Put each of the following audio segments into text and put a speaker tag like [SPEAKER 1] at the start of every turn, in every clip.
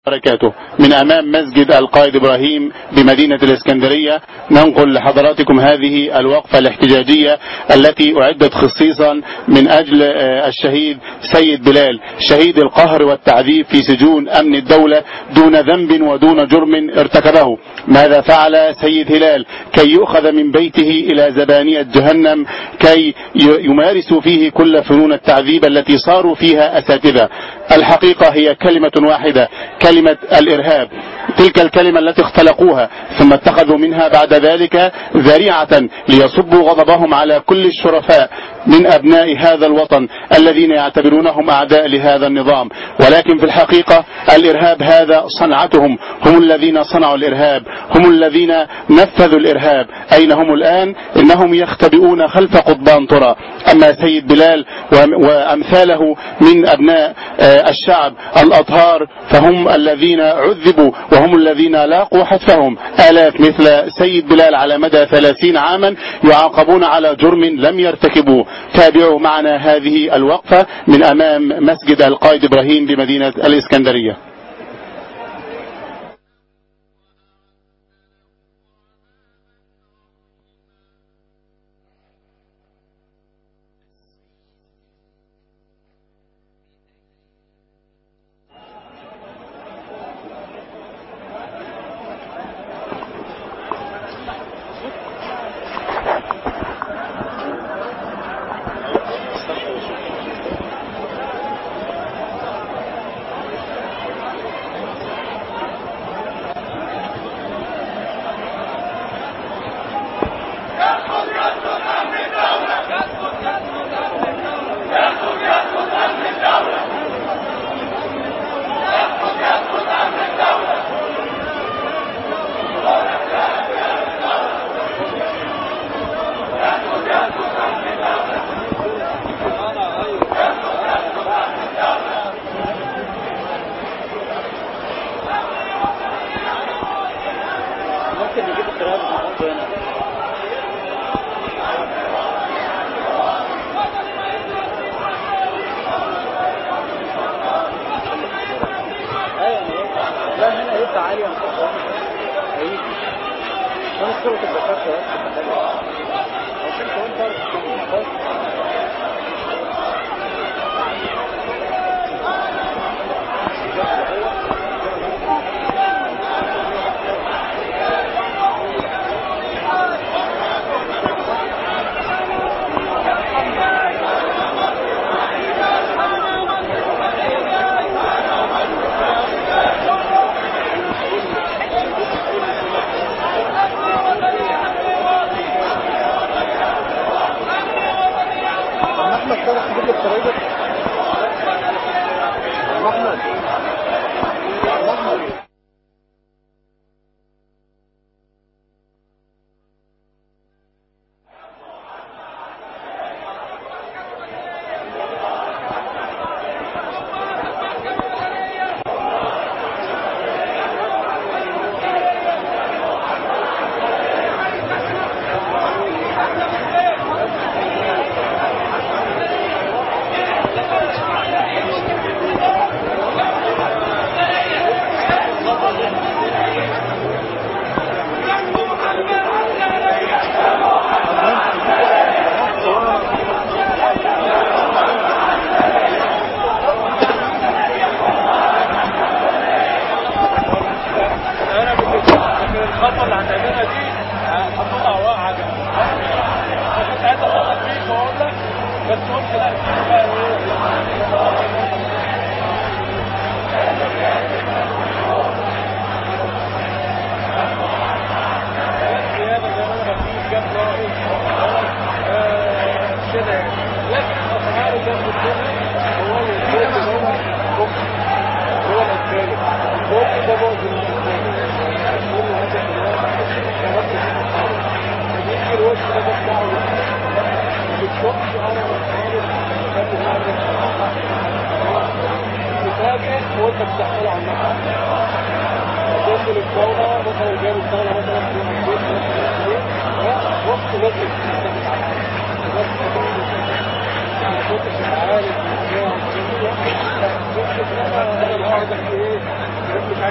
[SPEAKER 1] وبركاته من أمام مسجد القائد إبراهيم بمدينة الإسكندرية ننقل لحضراتكم هذه الوقفة الاحتجاجية التي أعدت خصيصا من أجل الشهيد سيد بلال شهيد القهر والتعذيب في سجون أمن الدولة دون ذنب ودون جرم ارتكبه ماذا فعل سيد هلال كي يؤخذ من بيته إلى زبانية جهنم كي يمارس فيه كل فنون التعذيب التي صاروا فيها أساتذة الحقيقة هي كلمة واحدة كلمة الإرهاب تلك الكلمة التي اختلقوها ثم اتخذوا منها بعد ذلك ذريعة ليصبوا غضبهم على كل الشرفاء من أبناء هذا الوطن الذين يعتبرونهم أعداء لهذا النظام ولكن في الحقيقة الإرهاب هذا صنعتهم هم الذين صنعوا الإرهاب هم الذين نفذوا الإرهاب أين هم الآن إنهم يختبئون خلف قضبان ترى أما سيد بلال وأمثاله من أبناء الشعب الأطهار فهم الذين عذبوا وهم الذين لاقوا حتفهم آلاف مثل سيد بلال على مدى ثلاثين عاما يعاقبون على جرم لم يرتكبوه تابعوا معنا هذه الوقفة من أمام مسجد القائد إبراهيم بمدينة الإسكندرية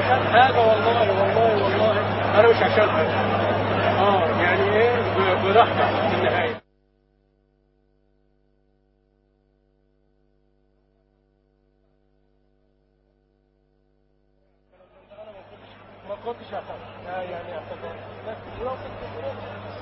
[SPEAKER 2] عشان حاجة والله والله والله أنا مش عشان حاجة اه يعني ايه ب- براحتك في النهاية ما كنتش اعتقد لا يعني اعتقد لكن لو كنت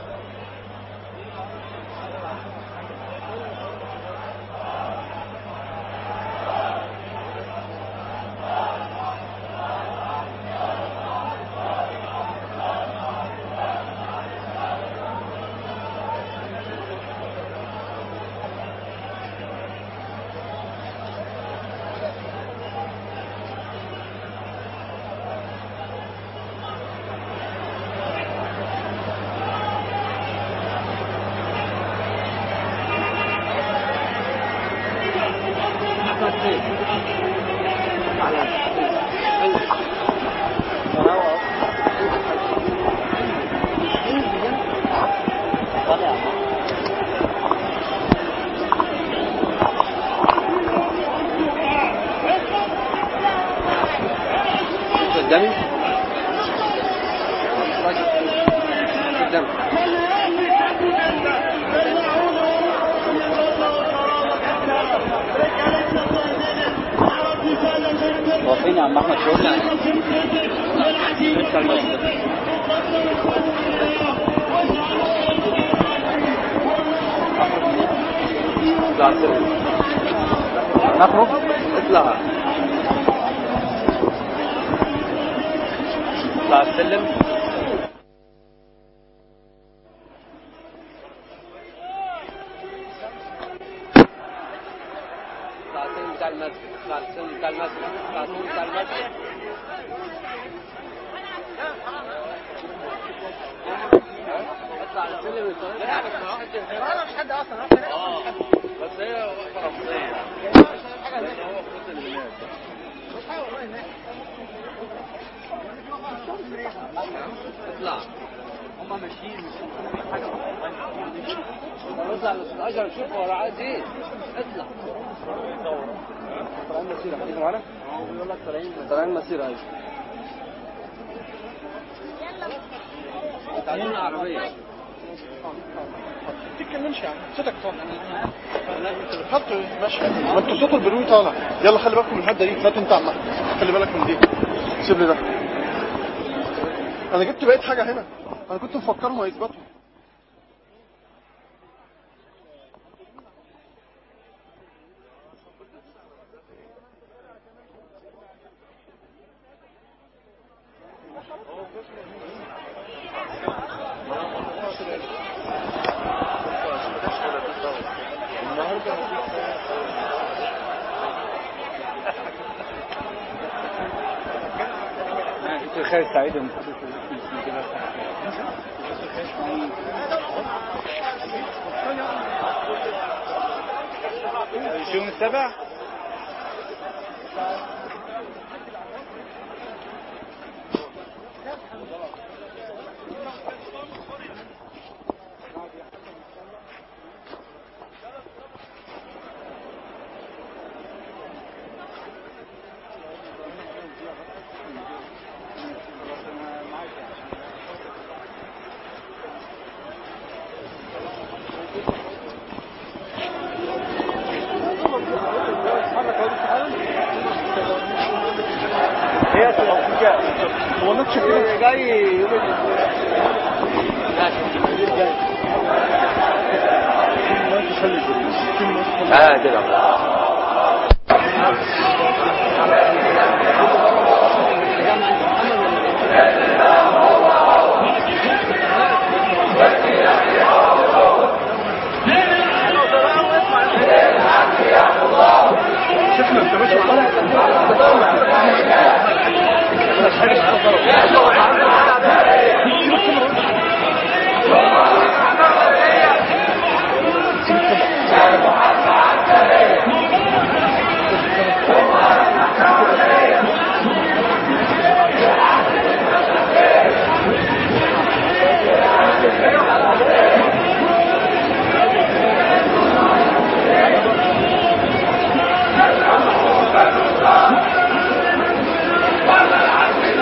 [SPEAKER 3] قدامي قدام هو فين يا عم احمد شغلنا لسه المسجد اطلع السلم نخرج اطلع اطلع السلم اطلع السلم بتاع المسجد اطلع السلم بتاع المسجد اطلع السلم بتاع المسجد اطلع السلم
[SPEAKER 2] انا مش حد اصلا
[SPEAKER 3] بس هي وقفه رمزيه لان هو خط الناس اطلع هما ماشيين مش حاجه اطلع الاجر نشوف هو عايز ايه اطلع طالعين مسيره هتيجي معانا؟ بيقول لك طالعين طالعين مسيره ايوه انت عايزين عربيه
[SPEAKER 2] ما تتكلمش يا عم صوتك طالع حطوا ايه ماشي ما انتوا صوت البلوي طالع يلا خلي بالكم من الحته دي هات انت يا عم أحمد. خلي بالك من دي سيب لي ده انا جبت بقيت حاجه هنا انا كنت مفكرهم هيثبتوا
[SPEAKER 3] كنت خالد سعيد المفروض الجون السبع هي هو ماتش كده جاي يوم اه كده
[SPEAKER 2] شفنا انت ماشي
[SPEAKER 4] Thank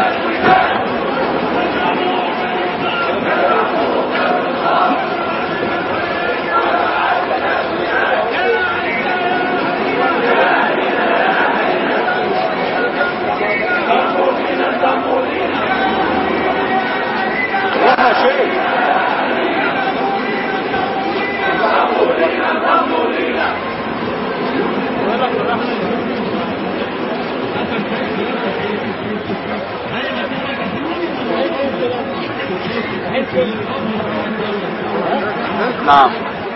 [SPEAKER 1] نعم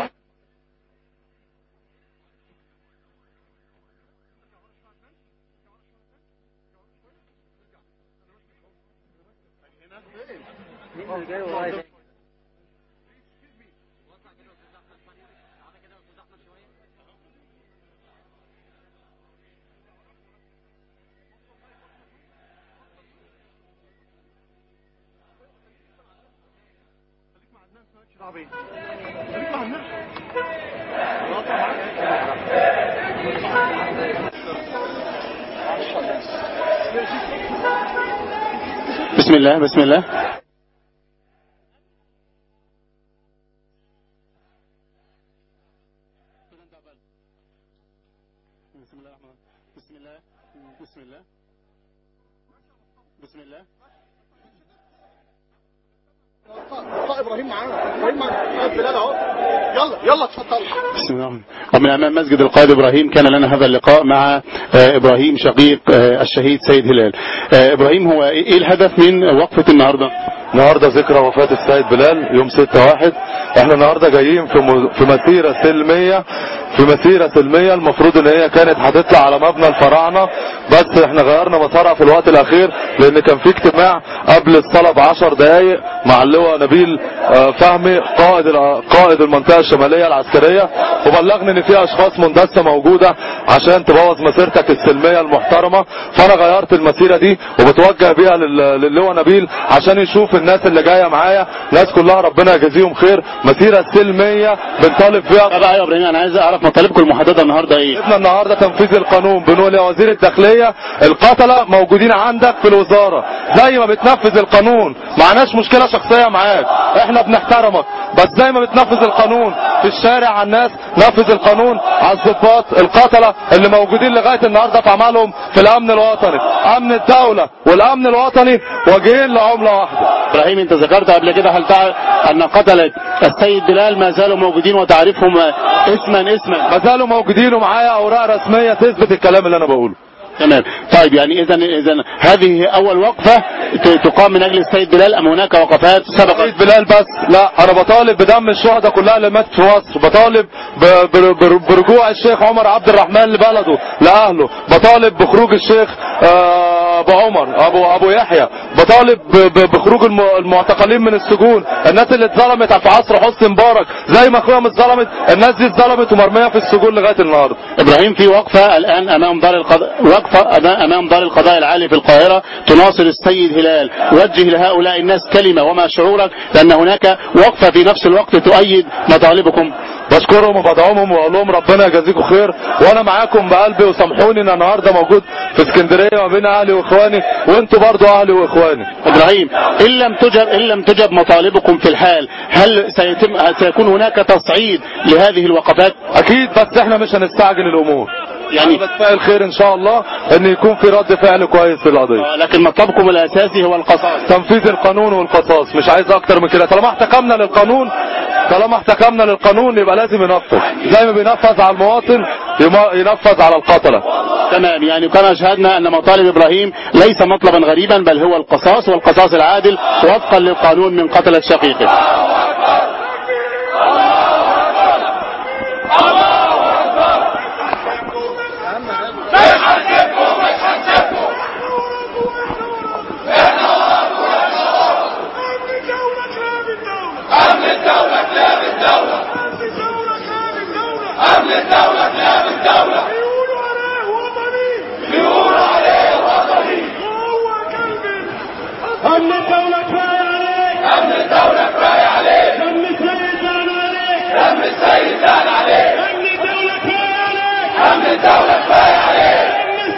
[SPEAKER 1] بسم الله بسم الله بسم الله الرحمن بسم الله بسم الله بسم الله
[SPEAKER 2] لقاء ابراهيم معانا ابراهيم معانا قائد بلال اهو يلا يلا اتفضل
[SPEAKER 1] بسم الله ومن أمام مسجد القائد إبراهيم كان لنا هذا اللقاء مع آه، إبراهيم شقيق آه، الشهيد سيد هلال آه، إبراهيم هو إيه الهدف من وقفة النهاردة
[SPEAKER 4] النهارده ذكرى وفاة السيد بلال يوم 6 واحد احنا النهارده جايين في م- في مسيرة سلمية في مسيرة سلمية المفروض ان هي كانت هتطلع على مبنى الفراعنة بس احنا غيرنا مسارها في الوقت الاخير لان كان في اجتماع قبل الصلاة بعشر دقايق مع اللواء نبيل آه، فهمي قائد ال- قائد المنطقة الشمالية العسكرية وبلغني ان في اشخاص مندسة موجودة عشان تبوظ مسيرتك السلمية المحترمة فانا غيرت المسيرة دي وبتوجه بيها لل- للواء نبيل عشان يشوف الناس اللي جاية معايا ناس كلها ربنا يجازيهم خير مسيرة سلمية بنطالب فيها
[SPEAKER 1] طب يا إبراهيم أنا عايز أعرف مطالبكم المحددة النهاردة إيه
[SPEAKER 4] احنا النهارده تنفيذ القانون بنقول يا وزير الداخليه القتله موجودين عندك في الوزاره زي ما بتنفذ القانون معناش مشكله شخصيه معاك احنا بنحترمك بس زي ما بتنفذ القانون في الشارع على الناس نفذ القانون على الضباط القتله اللي موجودين لغايه النهارده في اعمالهم في الامن الوطني امن الدوله والامن الوطني واجهين لعمله واحده
[SPEAKER 1] إبراهيم أنت ذكرت قبل كده هل تعرف أن قتلة السيد بلال ما زالوا موجودين وتعرفهم اسما اسما
[SPEAKER 4] ما زالوا موجودين ومعايا اوراق رسميه تثبت الكلام اللي انا بقوله
[SPEAKER 1] تمام طيب يعني اذا اذا هذه اول وقفه ت- تقام من اجل السيد بلال ام هناك وقفات سبقت
[SPEAKER 4] سيد بلال بس لا انا بطالب بدم الشهداء كلها اللي ماتت في مصر بطالب ب- بر- بر- برجوع الشيخ عمر عبد الرحمن لبلده لاهله بطالب بخروج الشيخ آه، ابو عمر ابو ابو يحيى بطالب ب- ب- بخروج الم- المعتقلين من السجون الناس اللي اتظلمت في عصر حسني مبارك زي ما اخويا اتظلمت الناس دي اتظلمت ومرميه في السجون لغايه النهارده
[SPEAKER 1] ابراهيم في وقفه الان امام دار القضاء وقفه أما- امام دار القضاء العالي في القاهره تناصر السيد هلال وجه لهؤلاء الناس كلمه وما شعورك لان هناك وقفه في نفس الوقت تؤيد مطالبكم
[SPEAKER 4] بشكرهم وبدعمهم واقول لهم ربنا يجازيكم خير وانا معاكم بقلبي وسامحوني ان أنا النهارده موجود في اسكندريه ما بين اهلي واخواني وانتوا برضو اهلي واخواني
[SPEAKER 1] ابراهيم ان لم تجب ان لم تجب مطالبكم في الحال هل سيتم سيكون هناك تصعيد لهذه الوقفات
[SPEAKER 4] اكيد بس احنا مش هنستعجل الامور
[SPEAKER 1] يعني
[SPEAKER 4] يعني بتفائل خير ان شاء الله ان يكون في رد فعل كويس في القضيه
[SPEAKER 1] لكن مطلبكم الاساسي هو القصاص
[SPEAKER 4] تنفيذ القانون والقصاص مش عايز اكتر من كده طالما احتكمنا للقانون طالما احتكمنا للقانون يبقى لازم ينفذ زي ما بينفذ على المواطن يم- ينفذ على القتله
[SPEAKER 1] تمام يعني كما شاهدنا ان مطالب ابراهيم ليس مطلبا غريبا بل هو القصاص والقصاص العادل وفقا للقانون من قتلة شقيقه
[SPEAKER 5] أمن الدولة كفاية عليك أمن الدولة كفاية عليك دم السيد زعل عليك دم السيد زعل عليك أمن الدولة كفاية عليك أمن الدولة كفاية عليك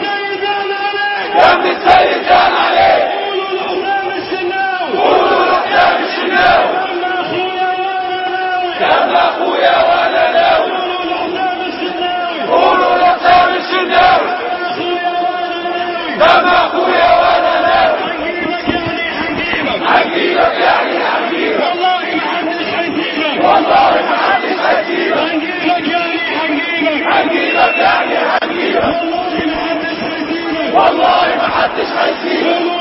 [SPEAKER 5] دم السيد زعل عليك دم السيد زعل عليك قولوا لحسام الشناوي قولوا لحسام الشناوي دم أخويا وأنا ناوي دم أخويا وأنا ناوي قولوا لحسام الشناوي دم أخويا وأنا ناوي هنجيبك يعني هنجيبك والله ما حدش هيسيبك والله ما حدش هيسيبك هنجيبك يعني هنجيبك هنجيبك يعني هنجيبك والله ما حدش هيسيبك والله ما حدش هيسيبك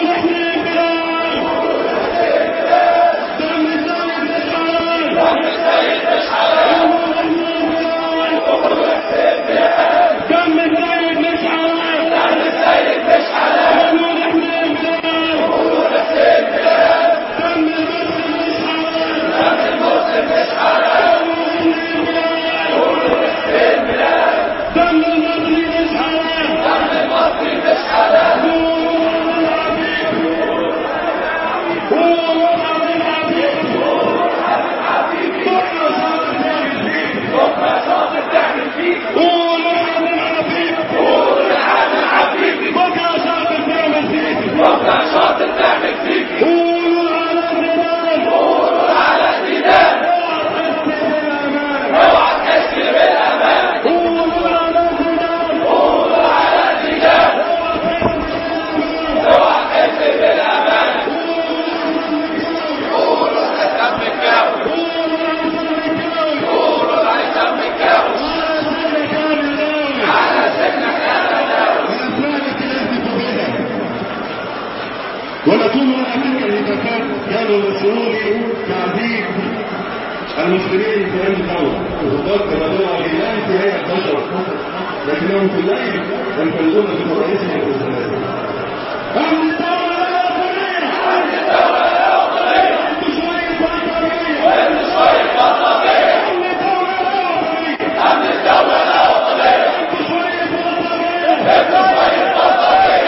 [SPEAKER 5] ولا طول ولا تلك الهتافات كانوا مسؤولي تعذيب المسلمين في هذه الدولة وضباط كبدوها الإيمان في هيئة بشر لكنهم في الليل ينفذون في رئيسهم الرسالات أهل الدولة لا وطنية أهل الدولة لا وطنية أنتوا شوية بطارية وأنتوا شوية بطارية أهل الدولة لا وطنية أهل الدولة لا وطنية أنتوا شوية بطارية أنتوا شوية بطارية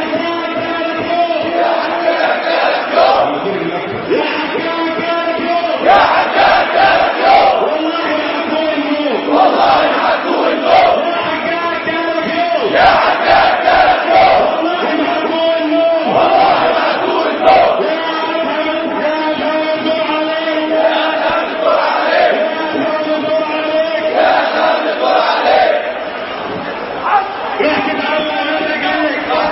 [SPEAKER 5] يا حكاك كانت يوم يا حكاك كانت يوم يا حكاك كانت يوم والله حكوا النور والله حكوا النور يا حكاك كانت يوم يا حكاك كانت يوم والله حكوا النور والله حكوا النور يا تنكر عليك يا تنكر عليك يا تنكر عليك يا تتعلم رجلك يا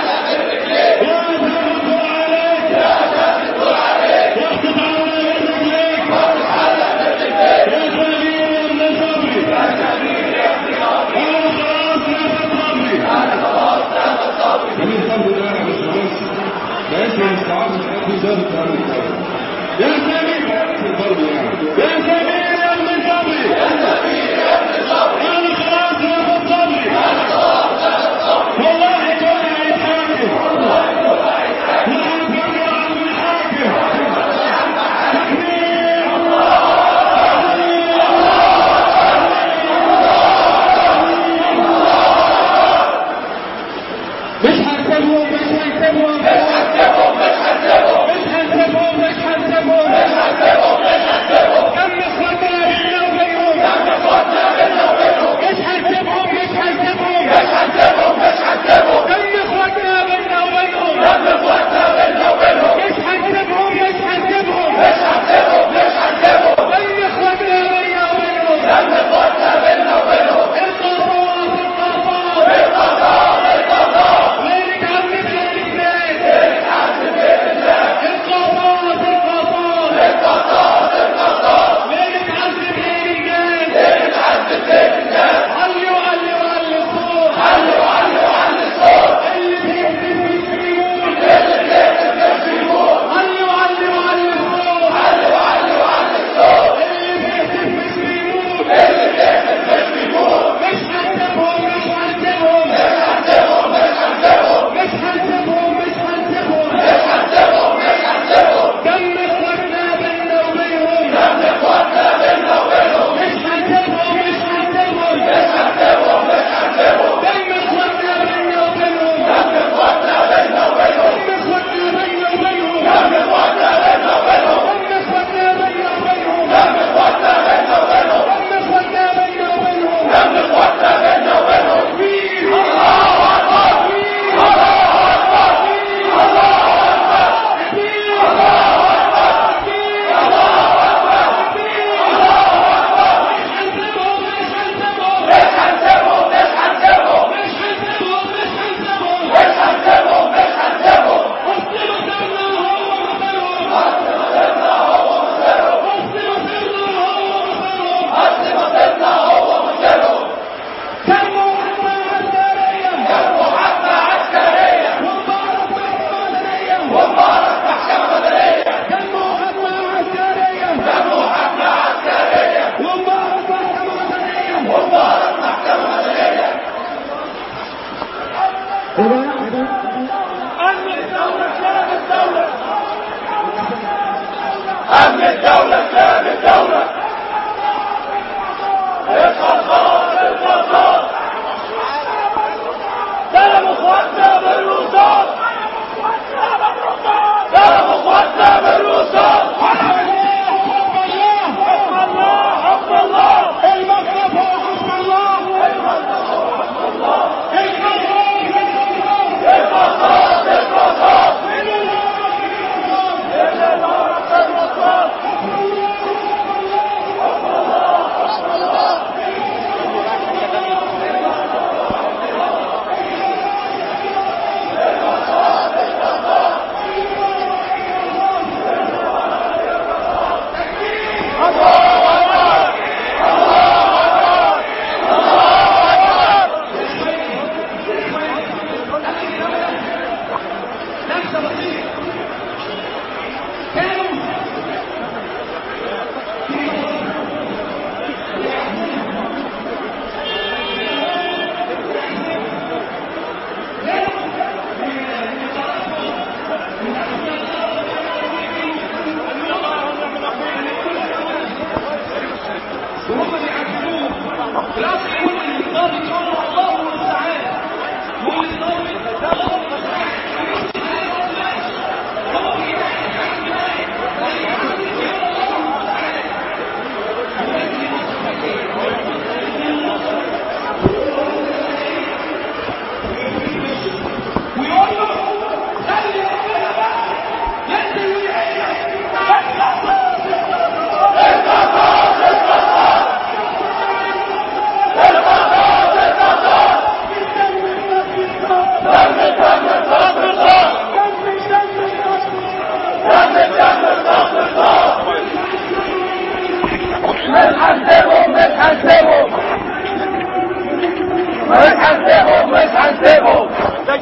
[SPEAKER 5] تنكر عليك يا تنكر عليك يا تتعلم رجلك يا خليل من صبري يا خليل انا خلاص نفس صبري انا خلاص نفس صبري من صبري ده انا مش خلاص ده انت مستعد تاخد ذات الامر يا سمير في الضرب يعني يا سمير يا ابن صبري يا سمير يا ابن صبري انا خلاص نفس صبري انا خلاص نفس صبري والله كل هيتحاكم والله كل هيتحاكم والحاكم يا عم الحاكم تكبير مش هنسيبهم مش هنسيبهم مش هنسيبهم مش هنسيبهم مش هنسيبهم مش هنسيبهم مش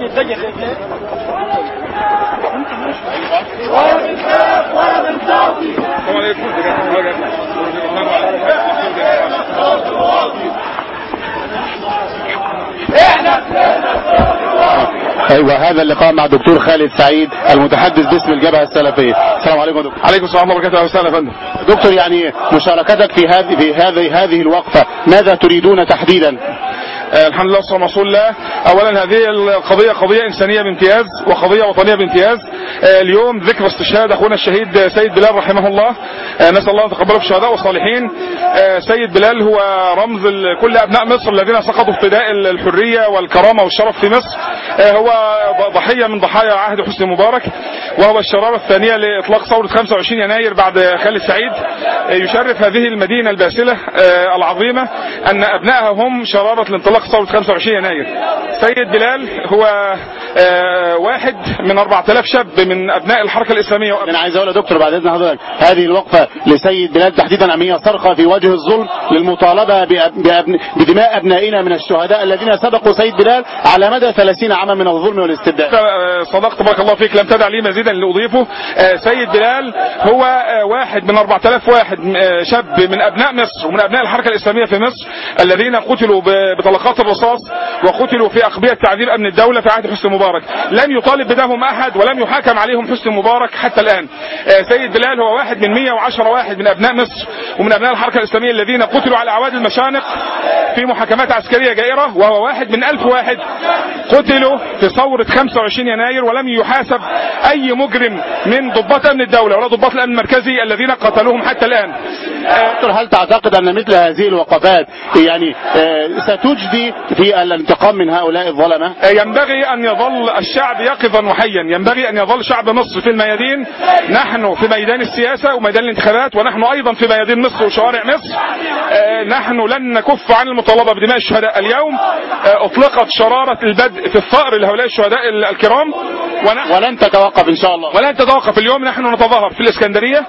[SPEAKER 1] ايوه هذا اللقاء مع دكتور خالد سعيد المتحدث باسم الجبهه السلفيه السلام عليكم يا دكتور
[SPEAKER 2] عليكم السلام ورحمه الله وبركاته اهلا وسهلا يا فندم
[SPEAKER 1] دكتور يعني مشاركتك في هذه في هذه هذه الوقفه ماذا تريدون تحديدا
[SPEAKER 2] آه، الحمد لله والصلاه والسلام على رسول الله اولا هذه القضيه قضيه انسانيه بامتياز وقضيه وطنيه بامتياز آه، اليوم ذكرى استشهاد اخونا الشهيد سيد بلال رحمه الله آه، نسال الله ان يتقبله في الشهداء والصالحين آه، سيد بلال هو رمز ل- كل ابناء مصر الذين سقطوا في فداء الحريه والكرامه والشرف في مصر آه، هو ض- ضحيه من ضحايا عهد حسني مبارك وهو الشراره الثانيه لاطلاق ثوره 25 يناير بعد خالد سعيد آه، يشرف هذه المدينه الباسله آه، العظيمه ان ابنائها هم شراره الانطلاق ثوره 25 يناير سيد بلال هو آه، واحد من 4000 شاب من ابناء الحركه الاسلاميه وأبناء
[SPEAKER 1] انا عايز اقول يا دكتور بعد اذن حضرتك هذه الوقفه لسيد بلال تحديدا ام هي صرخه في وجه الظلم للمطالبه بأب- بأبن- بدماء ابنائنا من الشهداء الذين سبقوا سيد بلال على مدى 30 عاما من الظلم والاستبداد
[SPEAKER 2] آه، صدقت بارك الله فيك لم تدع لي مزيدا لاضيفه آه، سيد بلال هو آه، واحد من 4000 واحد آه، شاب من ابناء مصر ومن ابناء الحركه الاسلاميه في مصر الذين قتلوا ب- بطلقات الرصاص وقتلوا في اقبيه تعذيب امن الدوله في عهد حسني مبارك لم يطالب بدمهم احد ولم يحاكم عليهم حسني مبارك حتى الان آه، سيد بلال هو واحد من 110 واحد من ابناء مصر ومن ابناء الحركه الاسلاميه الذين قتلوا على اعواد المشانق في محاكمات عسكريه جائره وهو واحد من ألف واحد قتلوا في ثورة 25 يناير ولم يحاسب أي مجرم من ضباط أمن الدولة ولا ضباط الأمن المركزي الذين قتلوهم حتى الآن آه،
[SPEAKER 1] دكتور هل تعتقد ان مثل هذه الوقفات يعني آه، ستجدي في الانتقام من هؤلاء الظلمه
[SPEAKER 2] ينبغي أن يظل الشعب يقظا وحيا ينبغي أن يظل شعب مصر في الميادين نحن في ميدان السياسة وميدان الانتخابات ونحن أيضا في ميادين مصر وشوارع مصر آه، نحن لن نكف عن المطالبة بدماء الشهداء اليوم آه، أطلقت شرارة البدء في الثأر لهؤلاء الشهداء ال- الكرام ونحن
[SPEAKER 1] ولن تتوقف ان شاء الله
[SPEAKER 2] ولن تتوقف اليوم نحن نتظاهر في الإسكندرية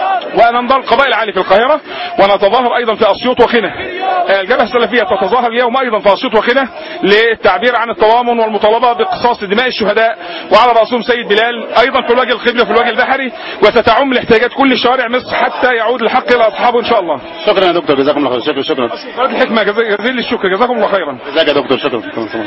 [SPEAKER 2] وننضل القضاء العالي في القاهرة ونتظاهر أيضا في أسيوط وخنا آه، الجبهة السلفية تتظاهر اليوم أيضا في أسيوط وخنا للتعبير عن التضامن والمطالبة بقصاص دماء الشهداء وعلى رأسهم سيد بلال أيضا في الوجه القبلي وفي الوجه البحري وستعم لاحتياجات كل شوارع مصر حتى يعود الحق إلى أصحابه إن شاء الله
[SPEAKER 1] شكرا يا دكتور جزاكم الله خير شكرا شكرا
[SPEAKER 2] قناة الحكمة جزا- جزيل الشكر جزاكم الله خيرا
[SPEAKER 1] جزاك يا دكتور شكرا شكرا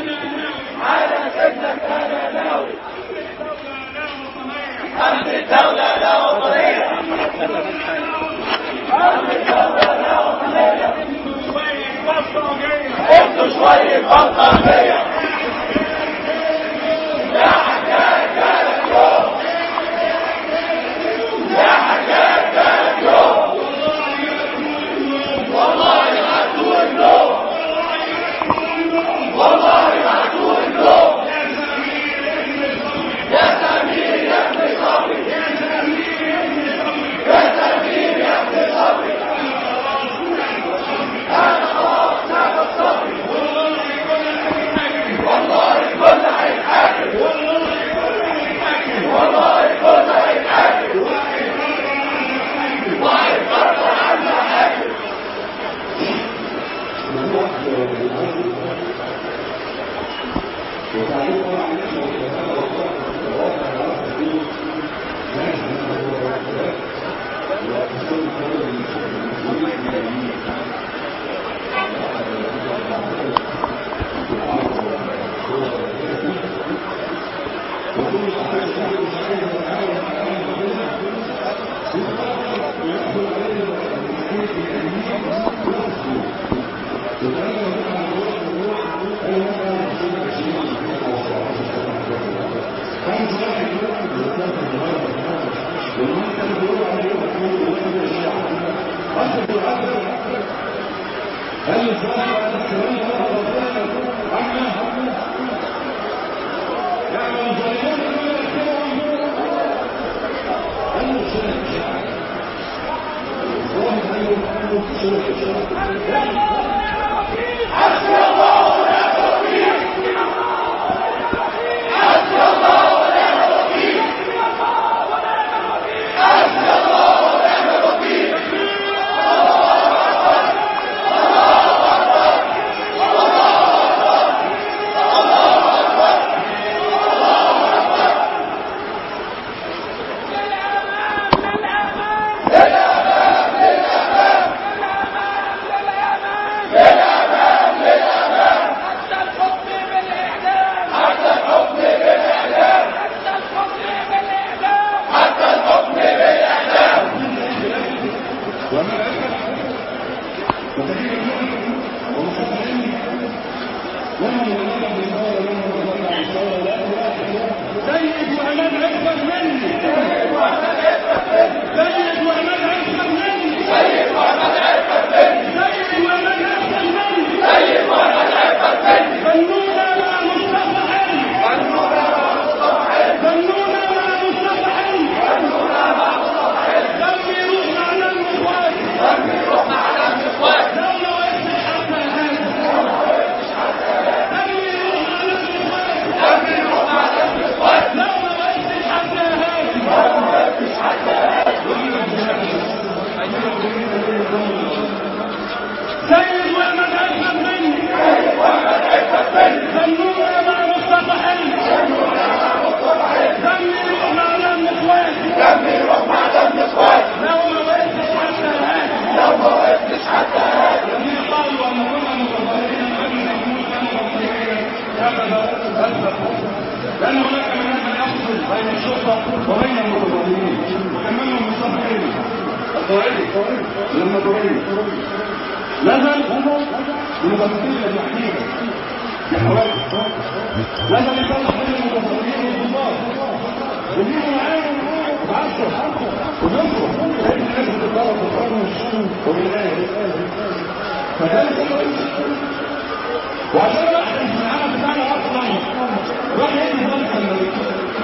[SPEAKER 5] الوسطى وبين المتظاهرين وكملهم مصطفى القائدي لما تبين نزل المتظاهرين التحكيم بحوالي نزل يصلح بين المتظاهرين والضباط ويجيبوا معاهم وتعشوا ونصروا لان الناس بتتضرب وتتفرج وبالآية فذلك وعشان واحد في العالم بتاعنا اصلا راح يدي ذلك الملك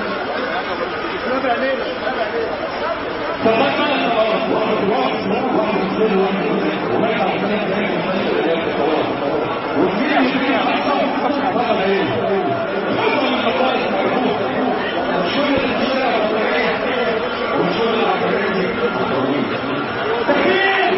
[SPEAKER 5] فالله تعالى صلوات واحد واحد واحد يصير واحد وما يعرف ثلاث دقايق يصلي ثلاث صلوات واثنين يصير حصل حصل ايه؟ حصل من الخطائف المعروف وشغل الاشياء والطبيعيه وشغل العقليه تكبير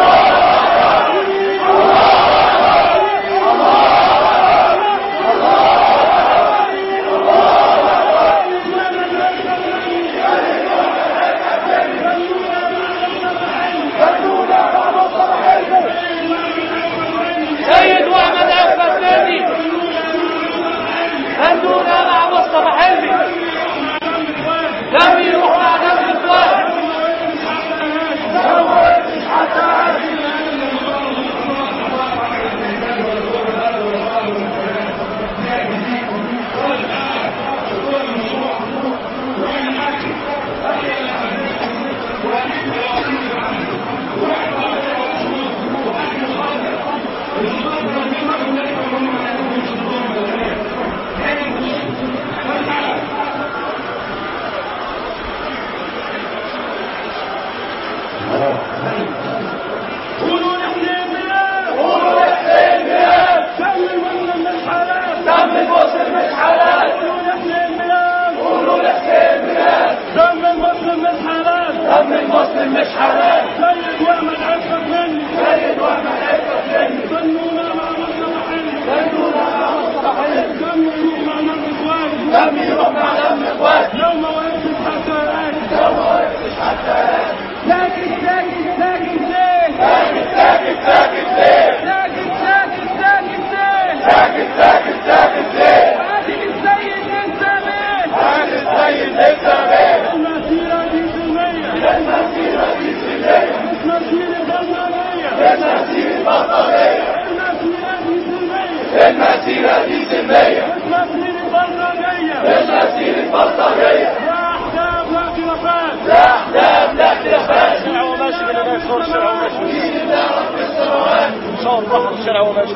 [SPEAKER 3] سيد واحمد عفة الثاني خلونا مع مصطفى حلمي دم يروح مع دم اخوان
[SPEAKER 5] قولوا لحسين بلال قولوا لحسين بلال دم المسلم مش حلال دم المسلم مش حلال قولوا لحسين بلال قولوا لحسين بلال دم المسلم مش حلال دم المسلم مش حلال سيد واحمد عفة مني سيد واحمد عفة مني ظنونا مع مصطفى حلمي ظنونا مع مصطفى حلمي دم يروح مع دم اخواني دم يروح مع دم اخواني لو ما وقفتش حتى يعاني لو ما وقفتش حتى يعاني ساكت ساكت ساكت ليه ساكت ساكت ليه ساكت ساكت ساكت ليه ساكت ساكت ساكت ليه عادل السيد انت مين عادل السيد انت مين المسيرة دي سلمية المسيرة دي سلمية مش مسيرة بطلية مش مسيرة بطلية المسيرة دي سلمية المسيرة دي سلمية مش مسيرة بطلية مش مسيرة بطلية لا أحزاب لا خلافات لا أحزاب لا خلافات
[SPEAKER 2] الشارع وماشي من هناك صور الشارع وماشي صور بحر الشارع وماشي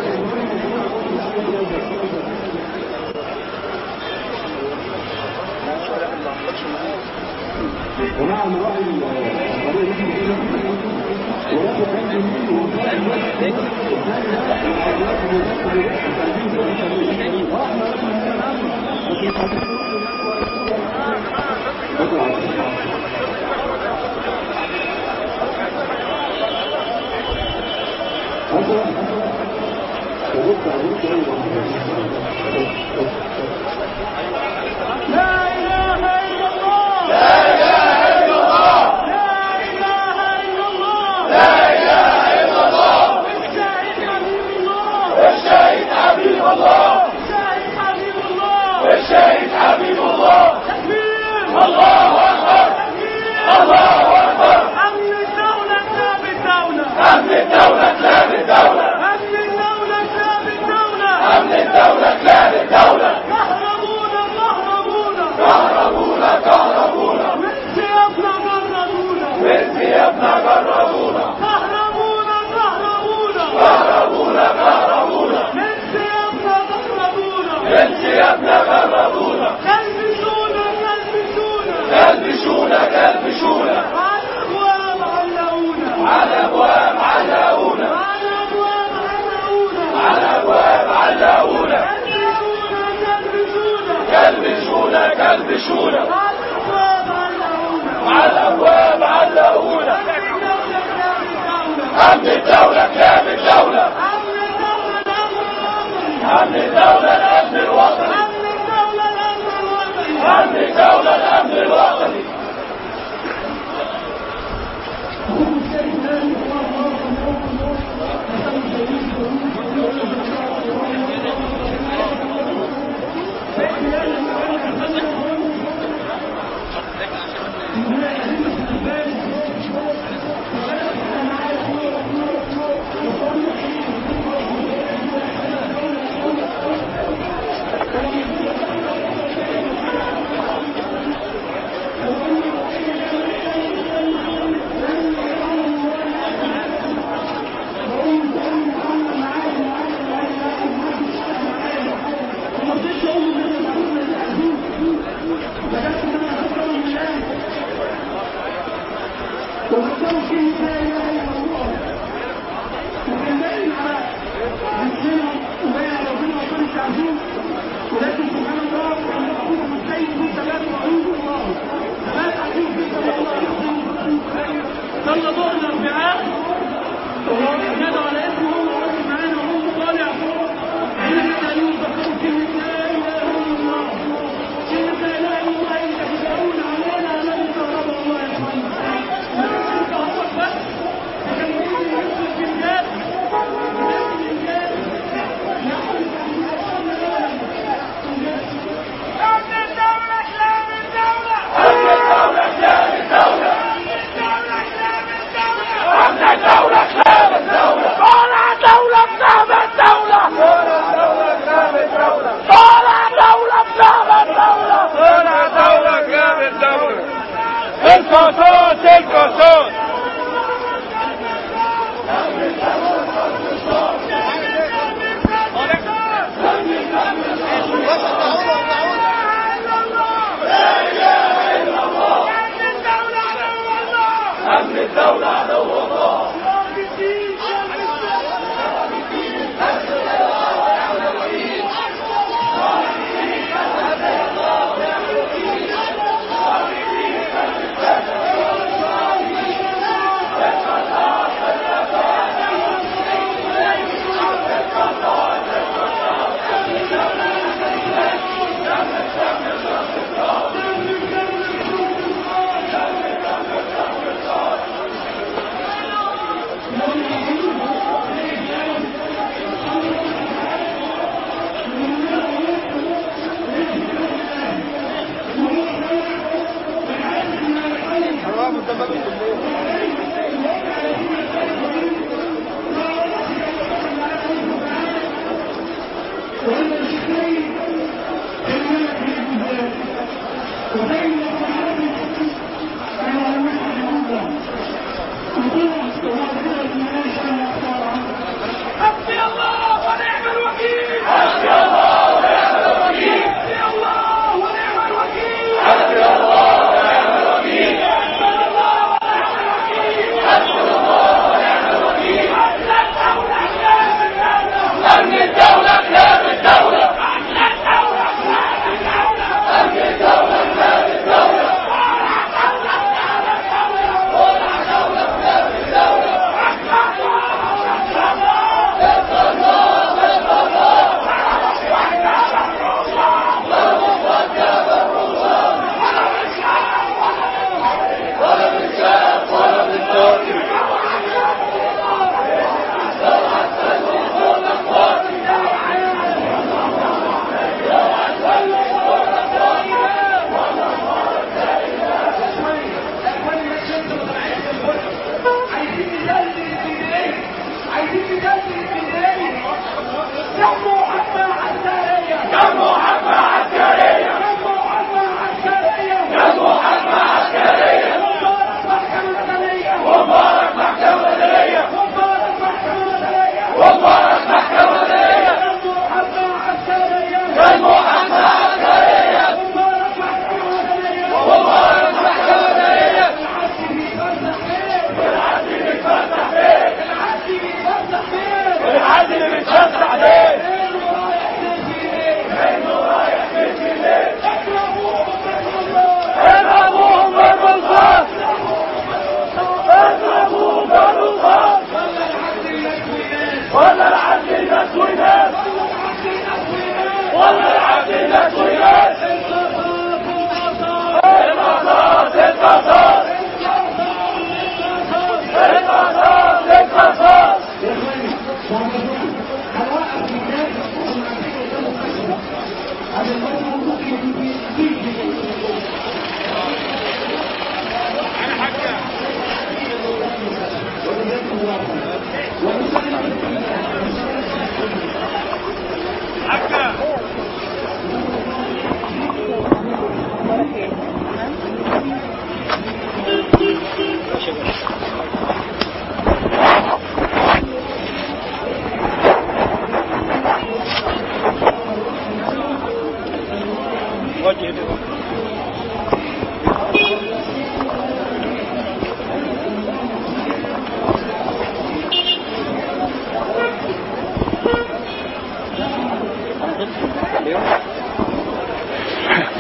[SPEAKER 5] لا إله إلا الله لا إله إلا الله لا إله إلا الله لا إله إلا الله الشاهد حبيب الله الشاهد حبيب الله الشاهد حبيب الله الشاهد حبيب الله تكبير الله أكبر تكبير الله أكبر أمن الدولة كتاب الدولة أمن الدولة كتاب الدولة أمن الدولة كتاب الدولة أمن الدولة كتاب الدولة كهربونا كهربونا كهربونا كهربونا من ثيابنا جربونا من ثيابنا جربونا كهربونا كهربونا كهربونا كهربونا من ثيابنا جربونا من ثيابنا جربونا كلبشونا كلبشونا كلبشونا كلبشونا على الابواب علقونا على ابواب علقونا على ابواب علقونا على ابواب علقونا كلبشونا كلبشونا كلبشونا على الابواب علقونا أمن الدولة كلاب الدولة أمن الدولة الأمن الوطني أمن الدولة الأمن الوطني وختموا كلمة لا إله إلا الله وكان باقي العراق نفسنا وباقي على ربنا وكان التعزيز ولكن سبحان الله كان مقبول من سيد في ثبات وعيد الله ثبات عزيز جدا والله يحسن خير صلى ظهر الاربعاء وهو ندعو على اسمه وهو معانا وهو طالع عندنا تعليم ذكروا كلمة لا إله إلا الله كلمة لا إله إلا الله إنك تدعون علينا لا نستغرب الله يا إخواني ما كنت أصبح بس كان يقول لي يوسف بن جاد يوسف بن جاد يقول
[SPEAKER 3] القصاص القصاص
[SPEAKER 5] حسبي الله ونعم الوكيل حسبي الله ونعم الوكيل حسبي الله ونعم الوكيل حسبي الله ونعم الوكيل حسبي الله ونعم الوكيل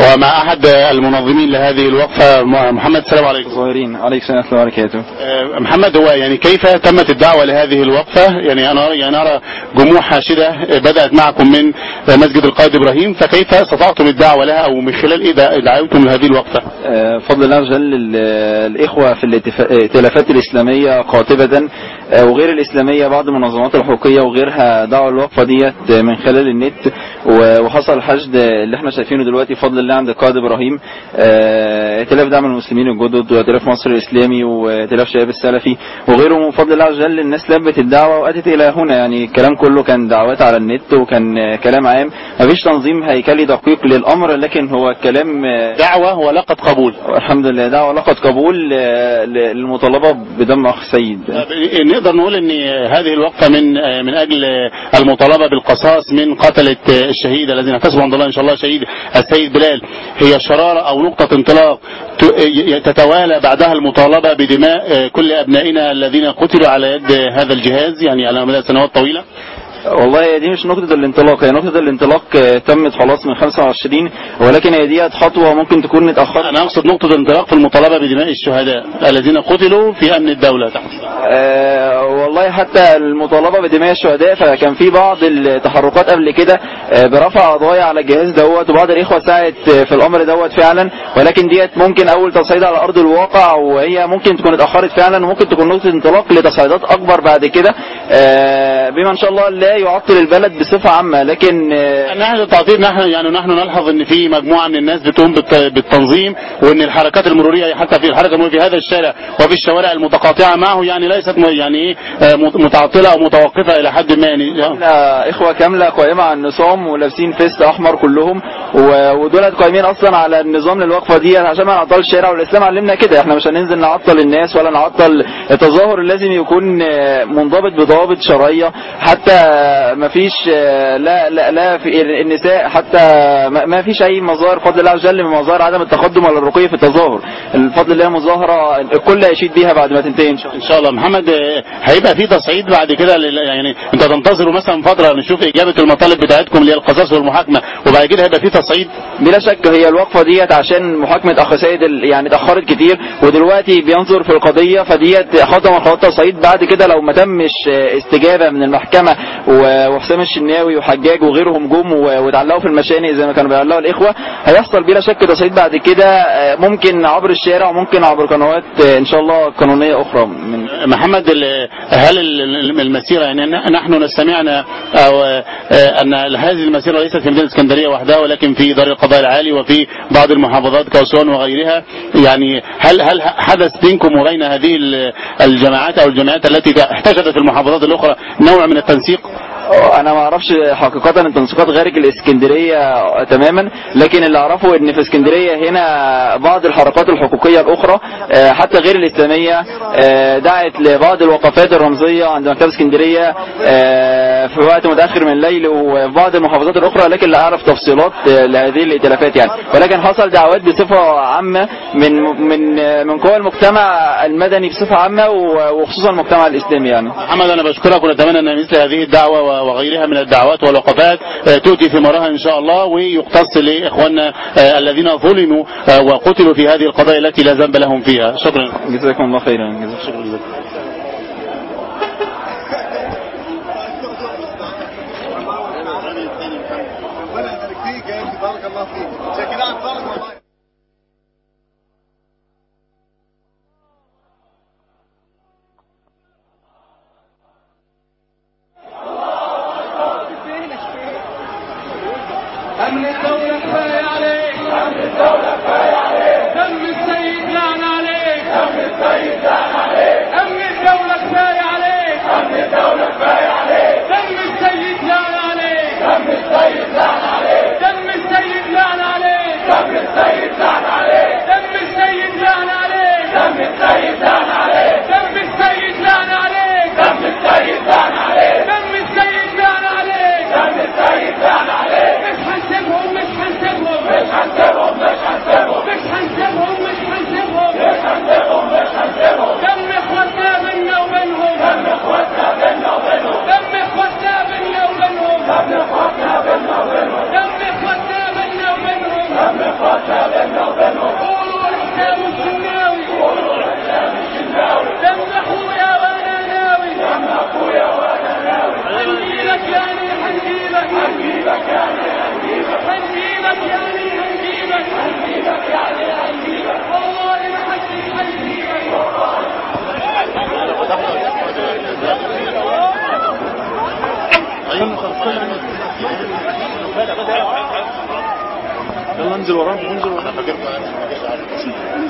[SPEAKER 1] ومع أحد المنظمين لهذه الوقفة محمد السلام عليكم
[SPEAKER 6] ظاهرين عليك السلام ورحمة الله وبركاته
[SPEAKER 1] آه، محمد هو يعني كيف تمت الدعوة لهذه الوقفة يعني أنا يعني أرى جموع حاشدة بدأت معكم من مسجد القائد إبراهيم فكيف استطعتم الدعوة لها أو من خلال إيه دعوتم لهذه الوقفة
[SPEAKER 6] آه، بفضل الله عز وجل ال- الإخوة في الاتفا- الائتلافات الإسلامية قاطبة آه، وغير الإسلامية بعض المنظمات الحقوقية وغيرها دعوا الوقفة ديت من خلال النت و- وحصل الحشد اللي احنا شايفينه دلوقتي بفضل الله عند القائد إبراهيم آه، ائتلاف دعم المسلمين الجدد وائتلاف مصر الإسلامي وائتلاف شباب السلفي وغيرهم بفضل الله عز وجل الناس لبت الدعوة وأتت إلى هنا يعني الكلام كله كان دعوات على النت وكان آه، كلام عام مفيش تنظيم هيكلي دقيق للأمر لكن هو كلام آه،
[SPEAKER 1] دعوة ولقد قبول
[SPEAKER 6] الحمد لله دعوة لقد قبول آه، للمطالبة بدم أخ سيد
[SPEAKER 1] نقدر نقول ان هذه الوقفة من من اجل المطالبة بالقصاص من قتلة الشهيد الذين احتسبوا عند الله ان شاء الله شهيد السيد بلال هي شرارة او نقطة انطلاق ت- تتوالى بعدها المطالبة بدماء كل ابنائنا الذين قتلوا على يد هذا الجهاز يعني على مدى سنوات طويلة
[SPEAKER 6] والله هي دي مش نقطة الانطلاق هي نقطة الانطلاق آه، تمت خلاص من 25 ولكن هي ديت خطوة ممكن تكون اتأخرت
[SPEAKER 1] انا اقصد نقطة انطلاق في المطالبة بدماء الشهداء الذين قتلوا في امن الدولة تحت
[SPEAKER 6] آه والله حتى المطالبة بدماء الشهداء فكان في بعض التحركات قبل كده آه برفع قضايا على الجهاز دوت وبعض الإخوة ساعت آه، في الأمر دوت فعلا ولكن ديت ممكن أول تصعيد على أرض الواقع وهي ممكن تكون اتأخرت فعلا وممكن تكون نقطة انطلاق لتصعيدات أكبر بعد كده آه بما إن شاء الله لا يعطل البلد بصفة عامة لكن آه
[SPEAKER 1] نحن التعطيل نحن يعني نحن نلحظ ان في مجموعه من الناس بتقوم بالت- بالتنظيم وان الحركات المروريه حتى في الحركه المروريه في هذا الشارع وفي الشوارع المتقاطعه معه يعني ليست م- يعني ايه آه، مت- متعطله او متوقفه الى حد ما يعني
[SPEAKER 6] كاملة إخوة كاملة قائمة على النظام ولابسين فيست أحمر كلهم و- ودولت قائمين أصلا على النظام للوقفة دي عشان ما نعطلش الشارع والإسلام علمنا كده إحنا مش هننزل نعطل الناس ولا نعطل التظاهر لازم يكون آه، منضبط بضوابط شرعية حتى ما فيش آه، لا لا لا في النساء حتى ما- ما فيش أي مظاهر بفضل الله عز وجل من مظاهر عدم التقدم ولا الرقي في التظاهر بفضل الله مظاهرة الكل هيشيد بيها بعد ما تنتهي إن شاء الله
[SPEAKER 1] ان شاء الله محمد آه، هيبقى في تصعيد بعد كده لل- يعني انت تنتظروا مثلا فتره نشوف اجابه المطالب بتاعتكم اللي هي القصاص والمحاكمه وبعد كده هيبقى في تصعيد
[SPEAKER 6] بلا شك هي الوقفة ديت عشان محاكمة أخ سيد ال- يعني اتأخرت كتير ودلوقتي بينظر في القضية فديت خطوة من خطوات تصعيد بعد كده لو ما تمش آه، استجابة من المحكمة و- وحسام الشناوي وحجاج وغيرهم جم و- واتعلقوا في المشانق زي ما كانوا بيعلقوا الإخوة هيحصل بلا شك تصعيد بعد كده آه، ممكن عبر الشارع وممكن عبر قنوات آه، إن شاء الله قانونية أخرى من
[SPEAKER 1] محمد ال- هل ال- ال- المسيرة يعني ن- نحن سمعنا أو آه، أن هذه المسيرة ليست في مدينة اسكندرية وحدها ولكن في دار القضاء العالي وفي بعض المحافظات كأسوان وغيرها يعني هل هل حدث بينكم وبين هذه ال- الجماعات أو الجماعات التي احتشدت في المحافظات الأخرى نوع من التنسيق؟
[SPEAKER 6] انا ما اعرفش حقيقة التنسيقات غير الاسكندرية تماما لكن اللي اعرفه ان في اسكندرية هنا بعض الحركات الحقوقية الاخرى آه، حتى غير الاسلامية آه، دعت لبعض الوقفات الرمزية عند مكتبة اسكندرية آه، في وقت متأخر من الليل وفي بعض المحافظات الاخرى لكن لا اعرف تفصيلات آه، لهذه الائتلافات يعني ولكن حصل دعوات بصفة عامة من من آه، من قوى المجتمع المدني بصفة عامة و- وخصوصا المجتمع الاسلامي يعني
[SPEAKER 1] محمد أنا بشكرك ونتمنى أن مثل هذه الدعوة وغيرها من الدعوات والوقفات آه، تؤتي ثمارها إن شاء الله ويقتص لإخواننا آه، الذين ظلموا آه، وقتلوا في هذه القضايا التي لا ذنب لهم فيها شكرا
[SPEAKER 6] جزاكم الله خيرا جزاكم الله
[SPEAKER 2] ربنا يبارك فيك يا ابني بارك الله فيك شكلها عن بارك والله
[SPEAKER 3] أمن الدولة كفاية عليك أمن الدولة كفاية عليك دم السيد لعن عليك دم السيد لعن عليك أمن الدولة كفاية عليك أمن الدولة كفاية عليك دم السيد لعن عليك دم السيد لعن عليك دم السيد لعن عليك دم السيد لعن عليك دم السيد لعن عليك دم السيد لعن عليك دم السيد لعن عليك دم السيد لعن عليك دم السيد لعن عليك دم السيد لعن عليك مش هنسيبهم مش هنسيبهم مش هنسيبهم مش هنسيبهم مش هنسيبهم مش هنسيبهم مش هنسيبهم مش هنسيبهم دم اخواتنا بينا وبينهم دم اخواتنا بينا وبينهم دم اخواتنا بينا وبينهم دم اخواتنا بينا وبينهم دم اخواتنا بينا وبينهم دم اخواتنا
[SPEAKER 2] انزل وراهم انزل وراهم
[SPEAKER 1] انا فاكركم انا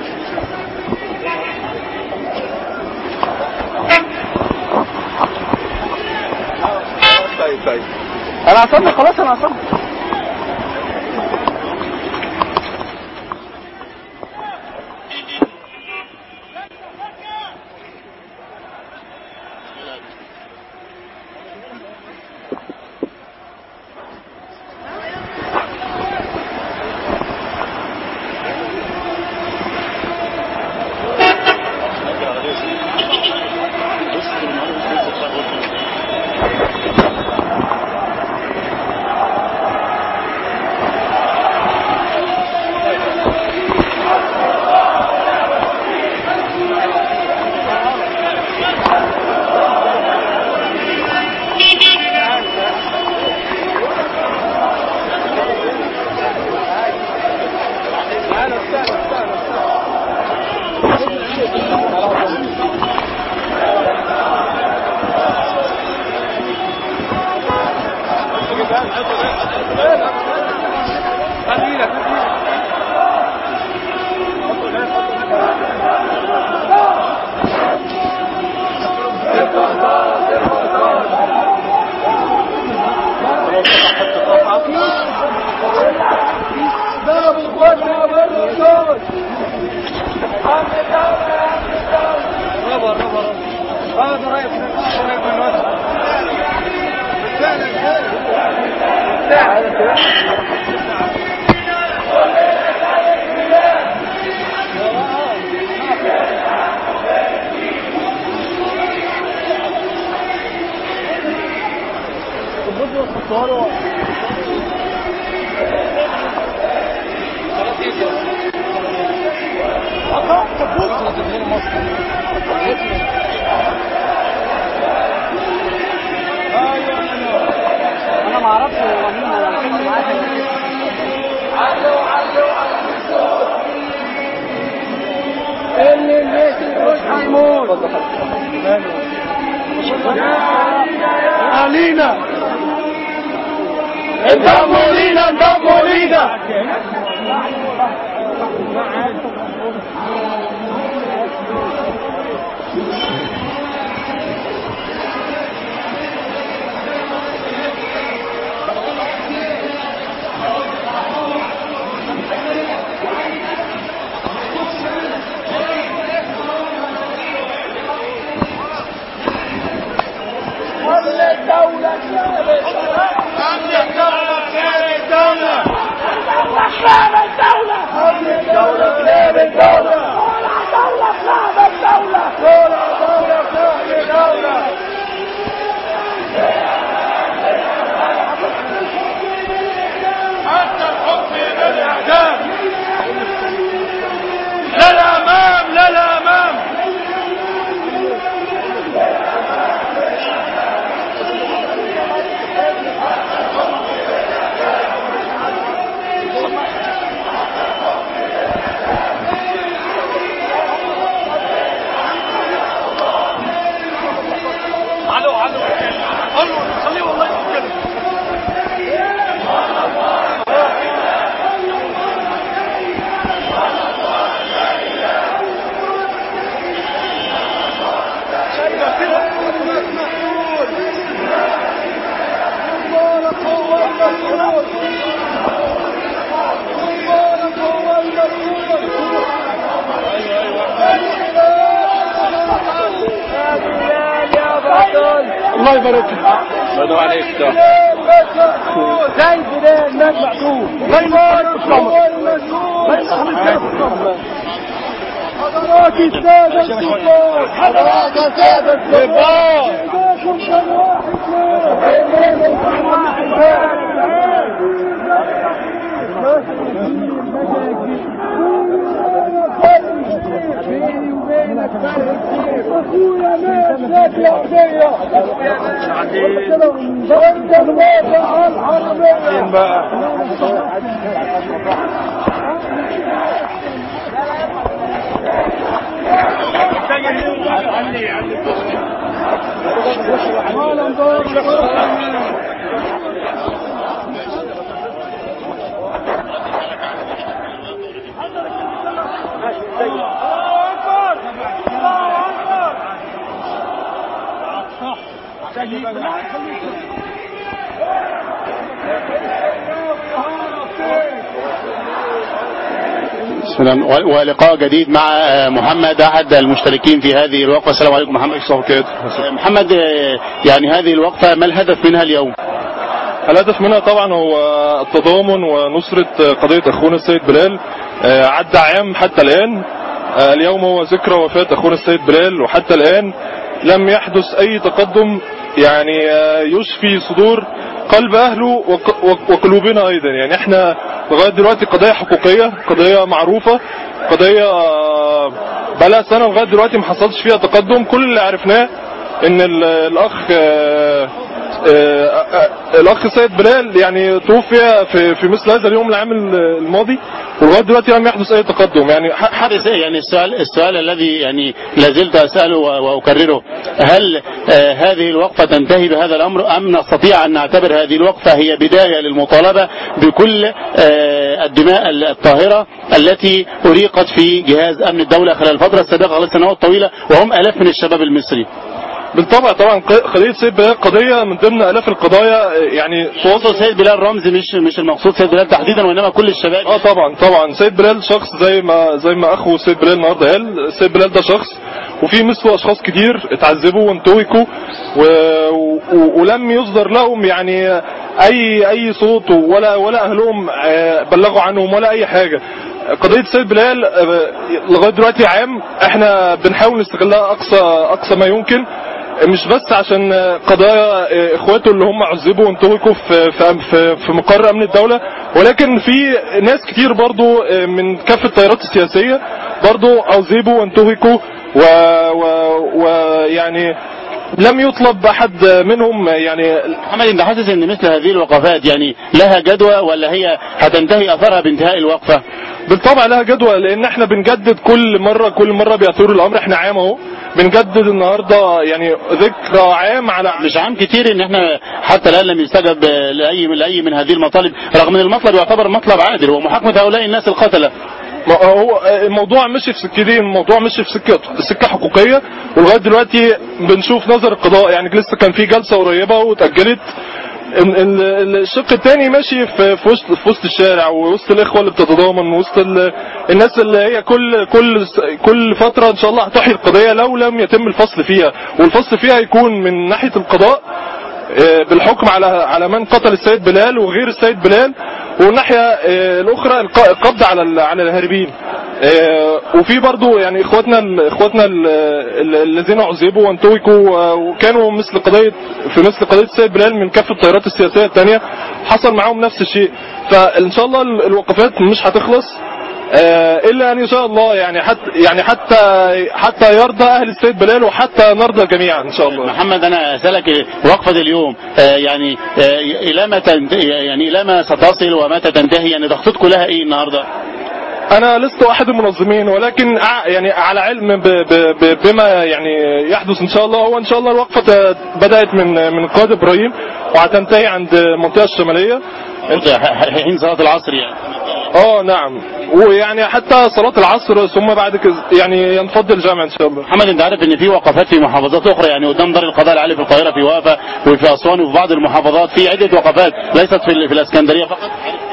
[SPEAKER 2] طيب طيب
[SPEAKER 6] انا عصبت خلاص انا عصبت
[SPEAKER 3] انا ما اعرفش هو مين ولا كان معاه اللي الناس مش هيموت
[SPEAKER 2] علينا انضموا لينا انضموا لينا حتى الحكم يبقى الاعدام لا الامام لا الامام علو علو علو خليه والله يتكلم الله يبارك فيك
[SPEAKER 6] بدو عليك ده
[SPEAKER 3] زي البلاد الناس معدوم
[SPEAKER 2] زي ما المسؤول
[SPEAKER 3] حضرات السادة الكبار حضرات السادة الكبار إيديكم كان واحد بيني وبينك فرق كتير اخويا مات مات يا قضية وانت الموافق على الحربية
[SPEAKER 2] بقى
[SPEAKER 3] مالا دور
[SPEAKER 1] بسم الله و- ولقاء جديد مع آه، محمد احد المشتركين في هذه الوقفه السلام عليكم محمد آه، محمد آه، يعني هذه الوقفه ما الهدف منها اليوم؟
[SPEAKER 4] الهدف منها طبعا هو التضامن ونصرة قضية أخونا السيد بلال آه، عدى عام حتى الآن آه، اليوم هو ذكرى وفاة أخونا السيد بلال وحتى الآن لم يحدث أي تقدم يعني آه، يشفي صدور قلب أهله وق- وق- وقلوبنا أيضا يعني احنا لغاية دلوقتي قضية حقوقية قضية معروفة قضية آه، بقالها سنة لغاية دلوقتي ما حصلش فيها تقدم كل اللي عرفناه ان ال- الاخ آه، آه، آه، الاخ سيد بلال يعني توفي في في مثل هذا اليوم العام الماضي ولغايه دلوقتي لم يحدث اي تقدم يعني ح- ح-
[SPEAKER 1] حدث إيه؟ يعني السؤال السؤال الذي يعني لازلت اساله و- واكرره هل آه، هذه الوقفه تنتهي بهذا الامر ام نستطيع ان نعتبر هذه الوقفه هي بدايه للمطالبه بكل آه، الدماء الطاهره التي اريقت في جهاز امن الدوله خلال الفتره السابقه خلال سنوات طويله وهم الاف من الشباب المصري
[SPEAKER 4] بالطبع طبعا ق- قضيه سيد بلال قضيه من ضمن الاف القضايا آه، يعني
[SPEAKER 1] مقصود سيد بلال رمز مش مش المقصود سيد بلال تحديدا وانما كل الشباب
[SPEAKER 4] اه طبعا طبعا سيد بلال شخص زي ما زي ما اخو سيد بلال النهارده قال سيد بلال ده شخص وفي مثله اشخاص كتير اتعذبوا وانتهكوا و... و... ولم يصدر لهم يعني اي اي صوت ولا ولا اهلهم آه، بلغوا عنهم ولا اي حاجه قضيه سيد بلال آه، لغايه دلوقتي عام احنا بنحاول نستغلها اقصى اقصى ما يمكن مش بس عشان قضايا اخواته اللي هم عذبوا وانتهكوا في في في, في مقر امن الدوله ولكن في ناس كتير برضو من كافه التيارات السياسيه برضو عذبوا وانتهكوا ويعني لم يطلب احد منهم يعني
[SPEAKER 1] محمد انت حاسس ان مثل هذه الوقفات يعني لها جدوى ولا هي هتنتهي اثرها بانتهاء الوقفه؟
[SPEAKER 4] بالطبع لها جدوى لان احنا بنجدد كل مره كل مره بيثور الامر احنا عام اهو بنجدد النهارده يعني ذكرى عام على
[SPEAKER 1] مش عام كتير ان احنا حتى الان لم يستجب لاي من اي من هذه المطالب رغم ان المطلب يعتبر مطلب عادل هو محاكمه هؤلاء الناس القتله
[SPEAKER 4] ما هو الموضوع مشي في سكتين الموضوع مشي في سكه سكه حقوقيه ولغايه دلوقتي بنشوف نظر القضاء يعني لسه كان في جلسه قريبه واتاجلت ال- ال- الشق الثاني ماشي في في وسط في وسط الشارع ووسط الاخوه اللي بتتضامن وسط ال- الناس اللي هي كل كل كل فتره ان شاء الله هتحيي القضيه لو لم يتم الفصل فيها والفصل فيها يكون من ناحيه القضاء آه، بالحكم على على من قتل السيد بلال وغير السيد بلال والناحيه آه، الاخرى الق- القبض على ال- على الهاربين آه، وفي برضو يعني اخواتنا ال- اخواتنا ال- ال- الذين عذبوا وانتهكوا و- وكانوا مثل قضيه في مثل قضيه السيد بلال من كافه التيارات السياسيه الثانيه حصل معاهم نفس الشيء فان شاء الله ال- الوقفات مش هتخلص آه، الا ان ان شاء الله يعني حتى يعني حتى حتى يرضى اهل السيد بلال وحتى نرضى جميعا ان شاء الله
[SPEAKER 1] محمد انا اسالك وقفه اليوم آه، يعني آه، الى متى يعني الى ما ستصل ومتى تنتهي يعني ضغطتكم لها ايه النهارده؟
[SPEAKER 4] انا لست احد المنظمين ولكن أع- يعني على علم ب ب ب بما يعني يحدث ان شاء الله هو ان شاء الله الوقفه ت- بدات من من قائد ابراهيم وهتنتهي عند المنطقه الشماليه
[SPEAKER 1] حين صلاه العصر يعني
[SPEAKER 4] اه نعم ويعني حتى صلاه العصر ثم بعد كده يعني ينفض الجامع ان شاء الله
[SPEAKER 1] محمد انت عارف ان في وقفات في محافظات اخرى يعني قدام دار القضاء العالي في القاهره في وقفه وفي اسوان وفي بعض المحافظات في عده وقفات ليست في, ال- في الاسكندريه فقط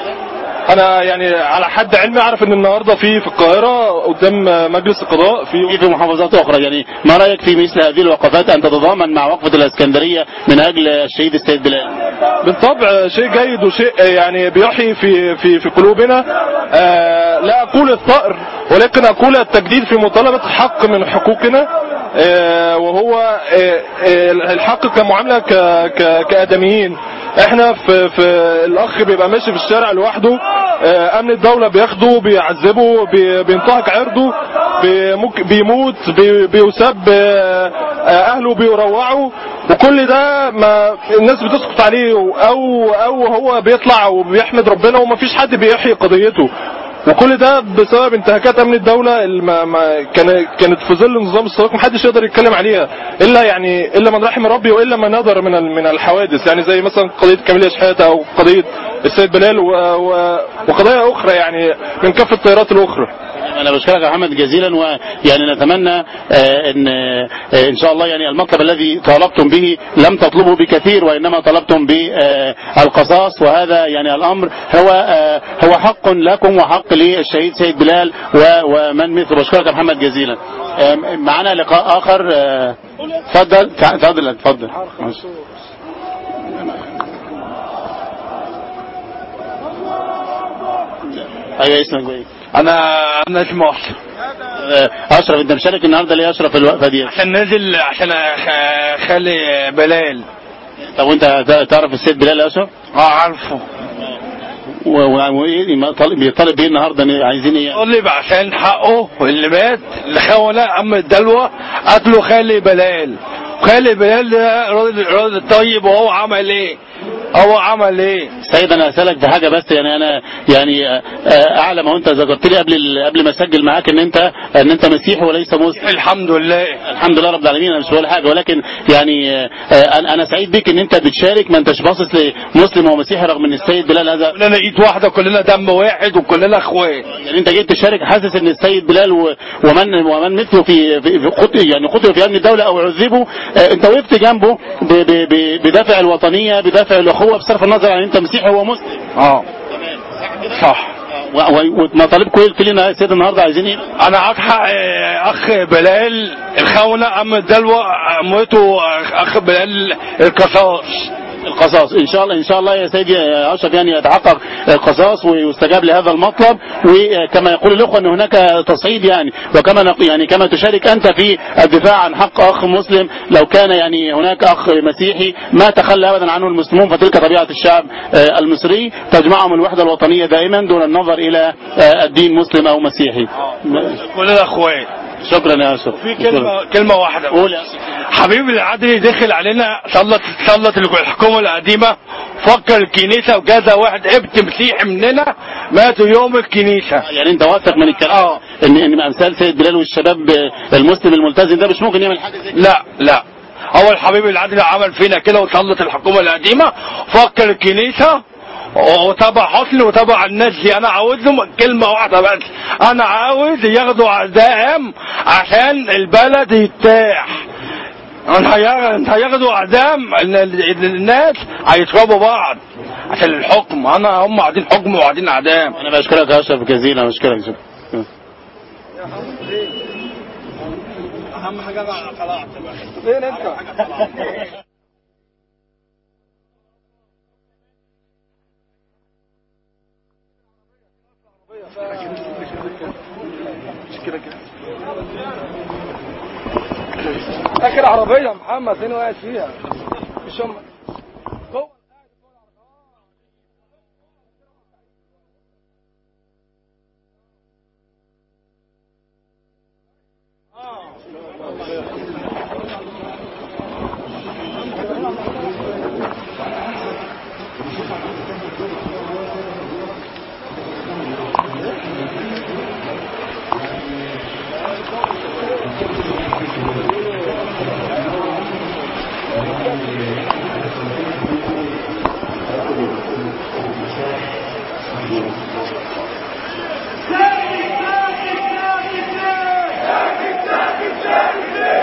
[SPEAKER 4] انا يعني على حد علمي اعرف ان النهارده في في القاهره قدام مجلس القضاء في
[SPEAKER 1] في في محافظات اخرى يعني ما رايك في مثل هذه الوقفات ان تتضامن مع وقفه الاسكندريه من اجل الشهيد السيد بلال؟
[SPEAKER 4] بالطبع شيء جيد وشيء يعني بيحيي في في في قلوبنا آه، لا اقول الثأر ولكن اقول التجديد في مطالبه حق من حقوقنا آه، وهو آه، آه، الحق كمعامله ك- ك- كادميين احنا في في الاخ بيبقى ماشي في الشارع لوحده آه، امن الدوله بياخده بيعذبه بي- بينتهك عرضه بيمك- بيموت بي- بيسب آه، آه، اهله بيروعوا وكل ده ما الناس بتسكت عليه او او هو بيطلع وبيحمد ربنا ومفيش حد بيحيي قضيته وكل ده بسبب انتهاكات امن الدوله اللي ما ما كان كانت في ظل نظام السابق محدش يقدر يتكلم عليها الا يعني الا من رحم ربي والا ما نظر من ال- من الحوادث يعني زي مثلا قضيه كاميليا شحاته او قضيه السيد بلال و و وقضايا اخرى يعني من كافه التيارات الاخرى
[SPEAKER 1] انا بشكرك يا محمد جزيلا ويعني نتمنى آه، ان آه، ان شاء الله يعني المطلب الذي طالبتم به لم تطلبوا بكثير وانما طلبتم بالقصاص وهذا يعني الامر هو آه، هو حق لكم وحق للشهيد سيد بلال و- ومن مثله بشكرك يا محمد جزيلا آه، معنا لقاء اخر آه، اتفضل تع- اتفضل اتفضل ماشي. ايوه اسمك ايه
[SPEAKER 7] انا انا اسمي اشرف
[SPEAKER 1] آه، اشرف انت مشارك النهارده ليه يا اشرف الوقفه دي
[SPEAKER 7] عشان نازل عشان أخ- خالي بلال
[SPEAKER 1] طب وانت ت- تعرف السيد بلال يا اشرف
[SPEAKER 7] اه عارفه
[SPEAKER 1] و- و- وايه ما طالب بيطالب ايه النهارده إن عايزين ايه
[SPEAKER 7] طالب عشان حقه اللي مات اللي خونه عم الدلوة قتله خالي بلال خالي بلال ده راجل راجل طيب وهو عمل ايه هو عمل ايه
[SPEAKER 1] سيد انا اسالك في حاجه بس يعني انا يعني آه، آه، اعلم وانت ذكرت لي قبل ال- قبل ما اسجل معاك ان انت ان انت مسيحي وليس مسلم
[SPEAKER 7] الحمد لله
[SPEAKER 1] الحمد لله رب العالمين انا مش بقول حاجه ولكن يعني آه، آه، انا أنا سعيد بيك ان انت بتشارك ما انتش باصص لمسلم ومسيحي رغم ان السيد بلال هذا
[SPEAKER 7] كلنا ايد واحده كلنا دم واحد وكلنا اخوات
[SPEAKER 1] يعني انت جيت تشارك حاسس ان السيد بلال و- ومن ومن مثله في في في قتل يعني قتلوا في امن الدوله او عذبوا آه، انت وقفت جنبه ب- ب- ب- بدافع الوطنيه بدافع الاخوه بصرف النظر عن انت مسيحي هو مسلم
[SPEAKER 7] اه صح
[SPEAKER 1] و- و- ومطالبكم ايه قلت لنا يا سيد النهارده عايزين ايه؟
[SPEAKER 7] انا عاد حق آه، اخ بلال الخونه عم الدلوة موته اخ بلال القصاص
[SPEAKER 1] القصاص ان شاء الله ان شاء الله يا سيدي يا اشرف يعني يتحقق القصاص ويستجاب لهذا المطلب وكما يقول الاخوه ان هناك تصعيد يعني وكما نق- يعني كما تشارك انت في الدفاع عن حق اخ مسلم لو كان يعني هناك اخ مسيحي ما تخلى ابدا عنه المسلمون فتلك طبيعه الشعب آه، المصري تجمعهم الوحده الوطنيه دائما دون النظر الى آه، الدين مسلم او مسيحي
[SPEAKER 7] كلنا اخوات
[SPEAKER 1] شكرا يا اشرف
[SPEAKER 7] في كلمه كلمه واحده
[SPEAKER 1] قول يا أشرف.
[SPEAKER 7] حبيبي العدلي دخل علينا سلط سلط الحكومه القديمه فكر الكنيسه وجاز واحد ابت مسيحي مننا ماتوا يوم الكنيسه
[SPEAKER 1] يعني انت واثق من الكلام
[SPEAKER 7] اه.
[SPEAKER 1] ان ان امثال سيد بلال والشباب آه، المسلم الملتزم ده مش ممكن يعمل حاجه زي كده
[SPEAKER 7] لا لا هو الحبيب العدلي عمل فينا كده وسلط الحكومه القديمه فكر الكنيسه وتبع حسني وتبع الناس دي انا عاوزهم كلمه واحده بس انا عاوز ياخدوا اعدام عشان البلد يرتاح انت هيا- انت هياخدوا اعدام ال- ال- الناس هيشربوا بعض عشان الحكم انا هم قاعدين حكم وقاعدين اعدام
[SPEAKER 1] انا بشكرك يا اشرف جزيلا بشكرك شكرا
[SPEAKER 2] اهم حاجه انا خلاص فين انت؟ اخر عربيه يا محمد فين واقف فيها مش هم جوه
[SPEAKER 3] Take it, take it, take it, take it, take it, take it.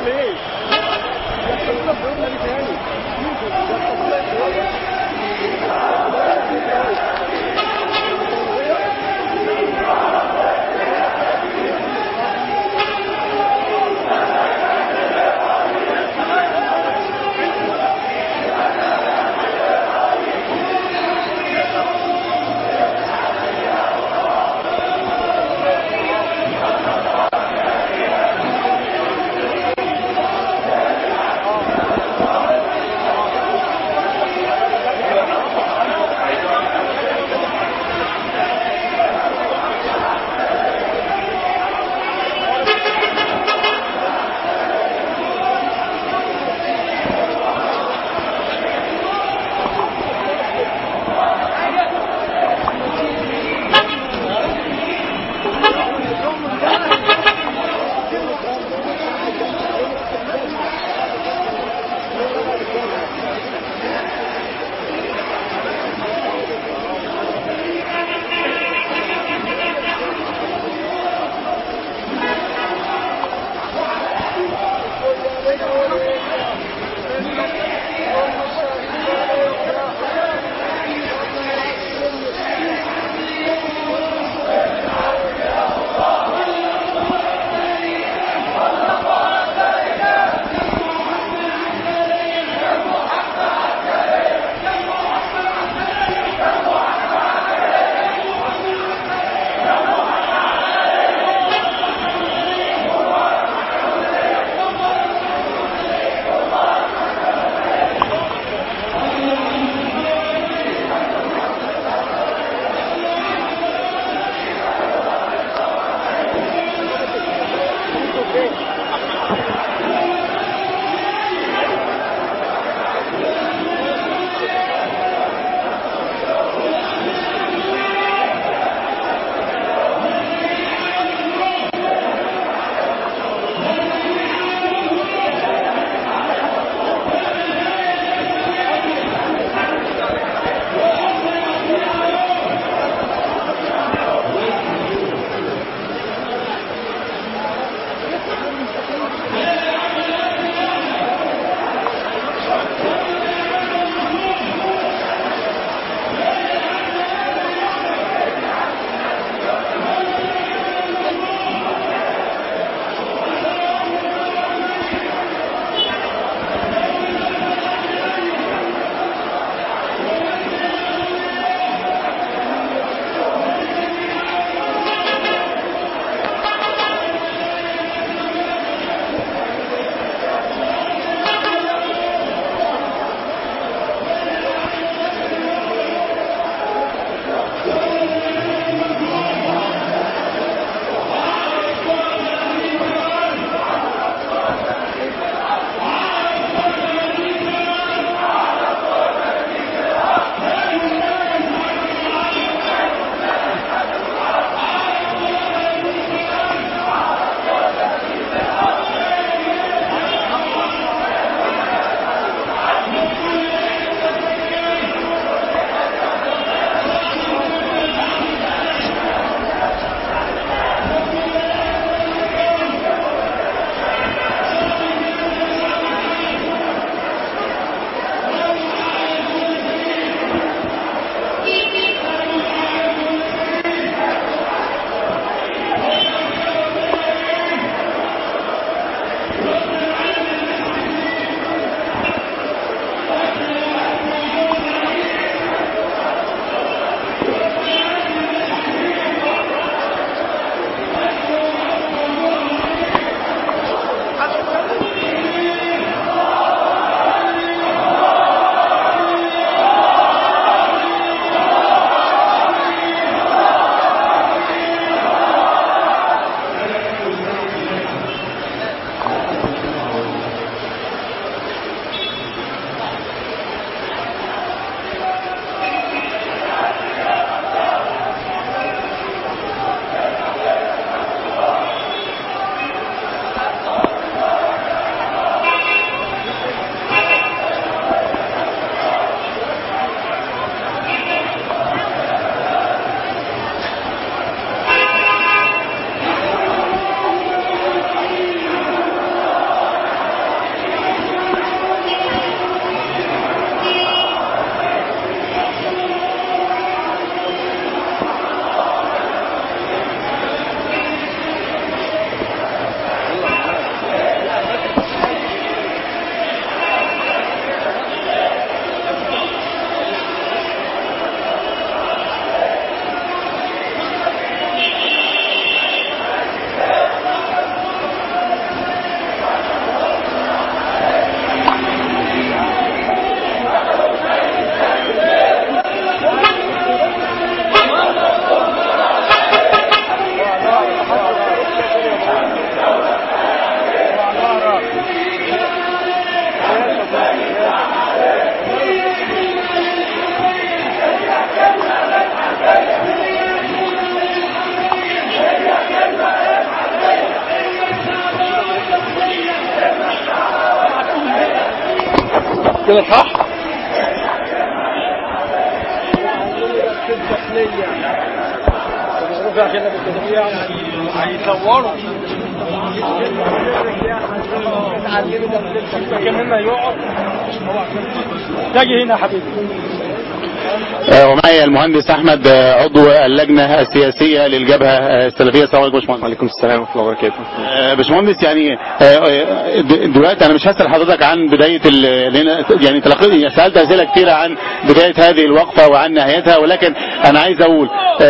[SPEAKER 3] Thank
[SPEAKER 7] كده صح هيصوروا كان هنا يقعد تاجي هنا يا حبيبي
[SPEAKER 1] آه، ومعي المهندس احمد آه، عضو اللجنه السياسيه للجبهه آه، السلفيه السلام عليكم يا باشمهندس
[SPEAKER 8] وعليكم السلام ورحمه الله وبركاته
[SPEAKER 1] آه، باشمهندس يعني آه، آه، د- دلوقتي انا مش هسال حضرتك عن بدايه ال- لأن يعني تلقيت سالت اسئله كثيره عن بدايه هذه الوقفه وعن نهايتها ولكن انا عايز اقول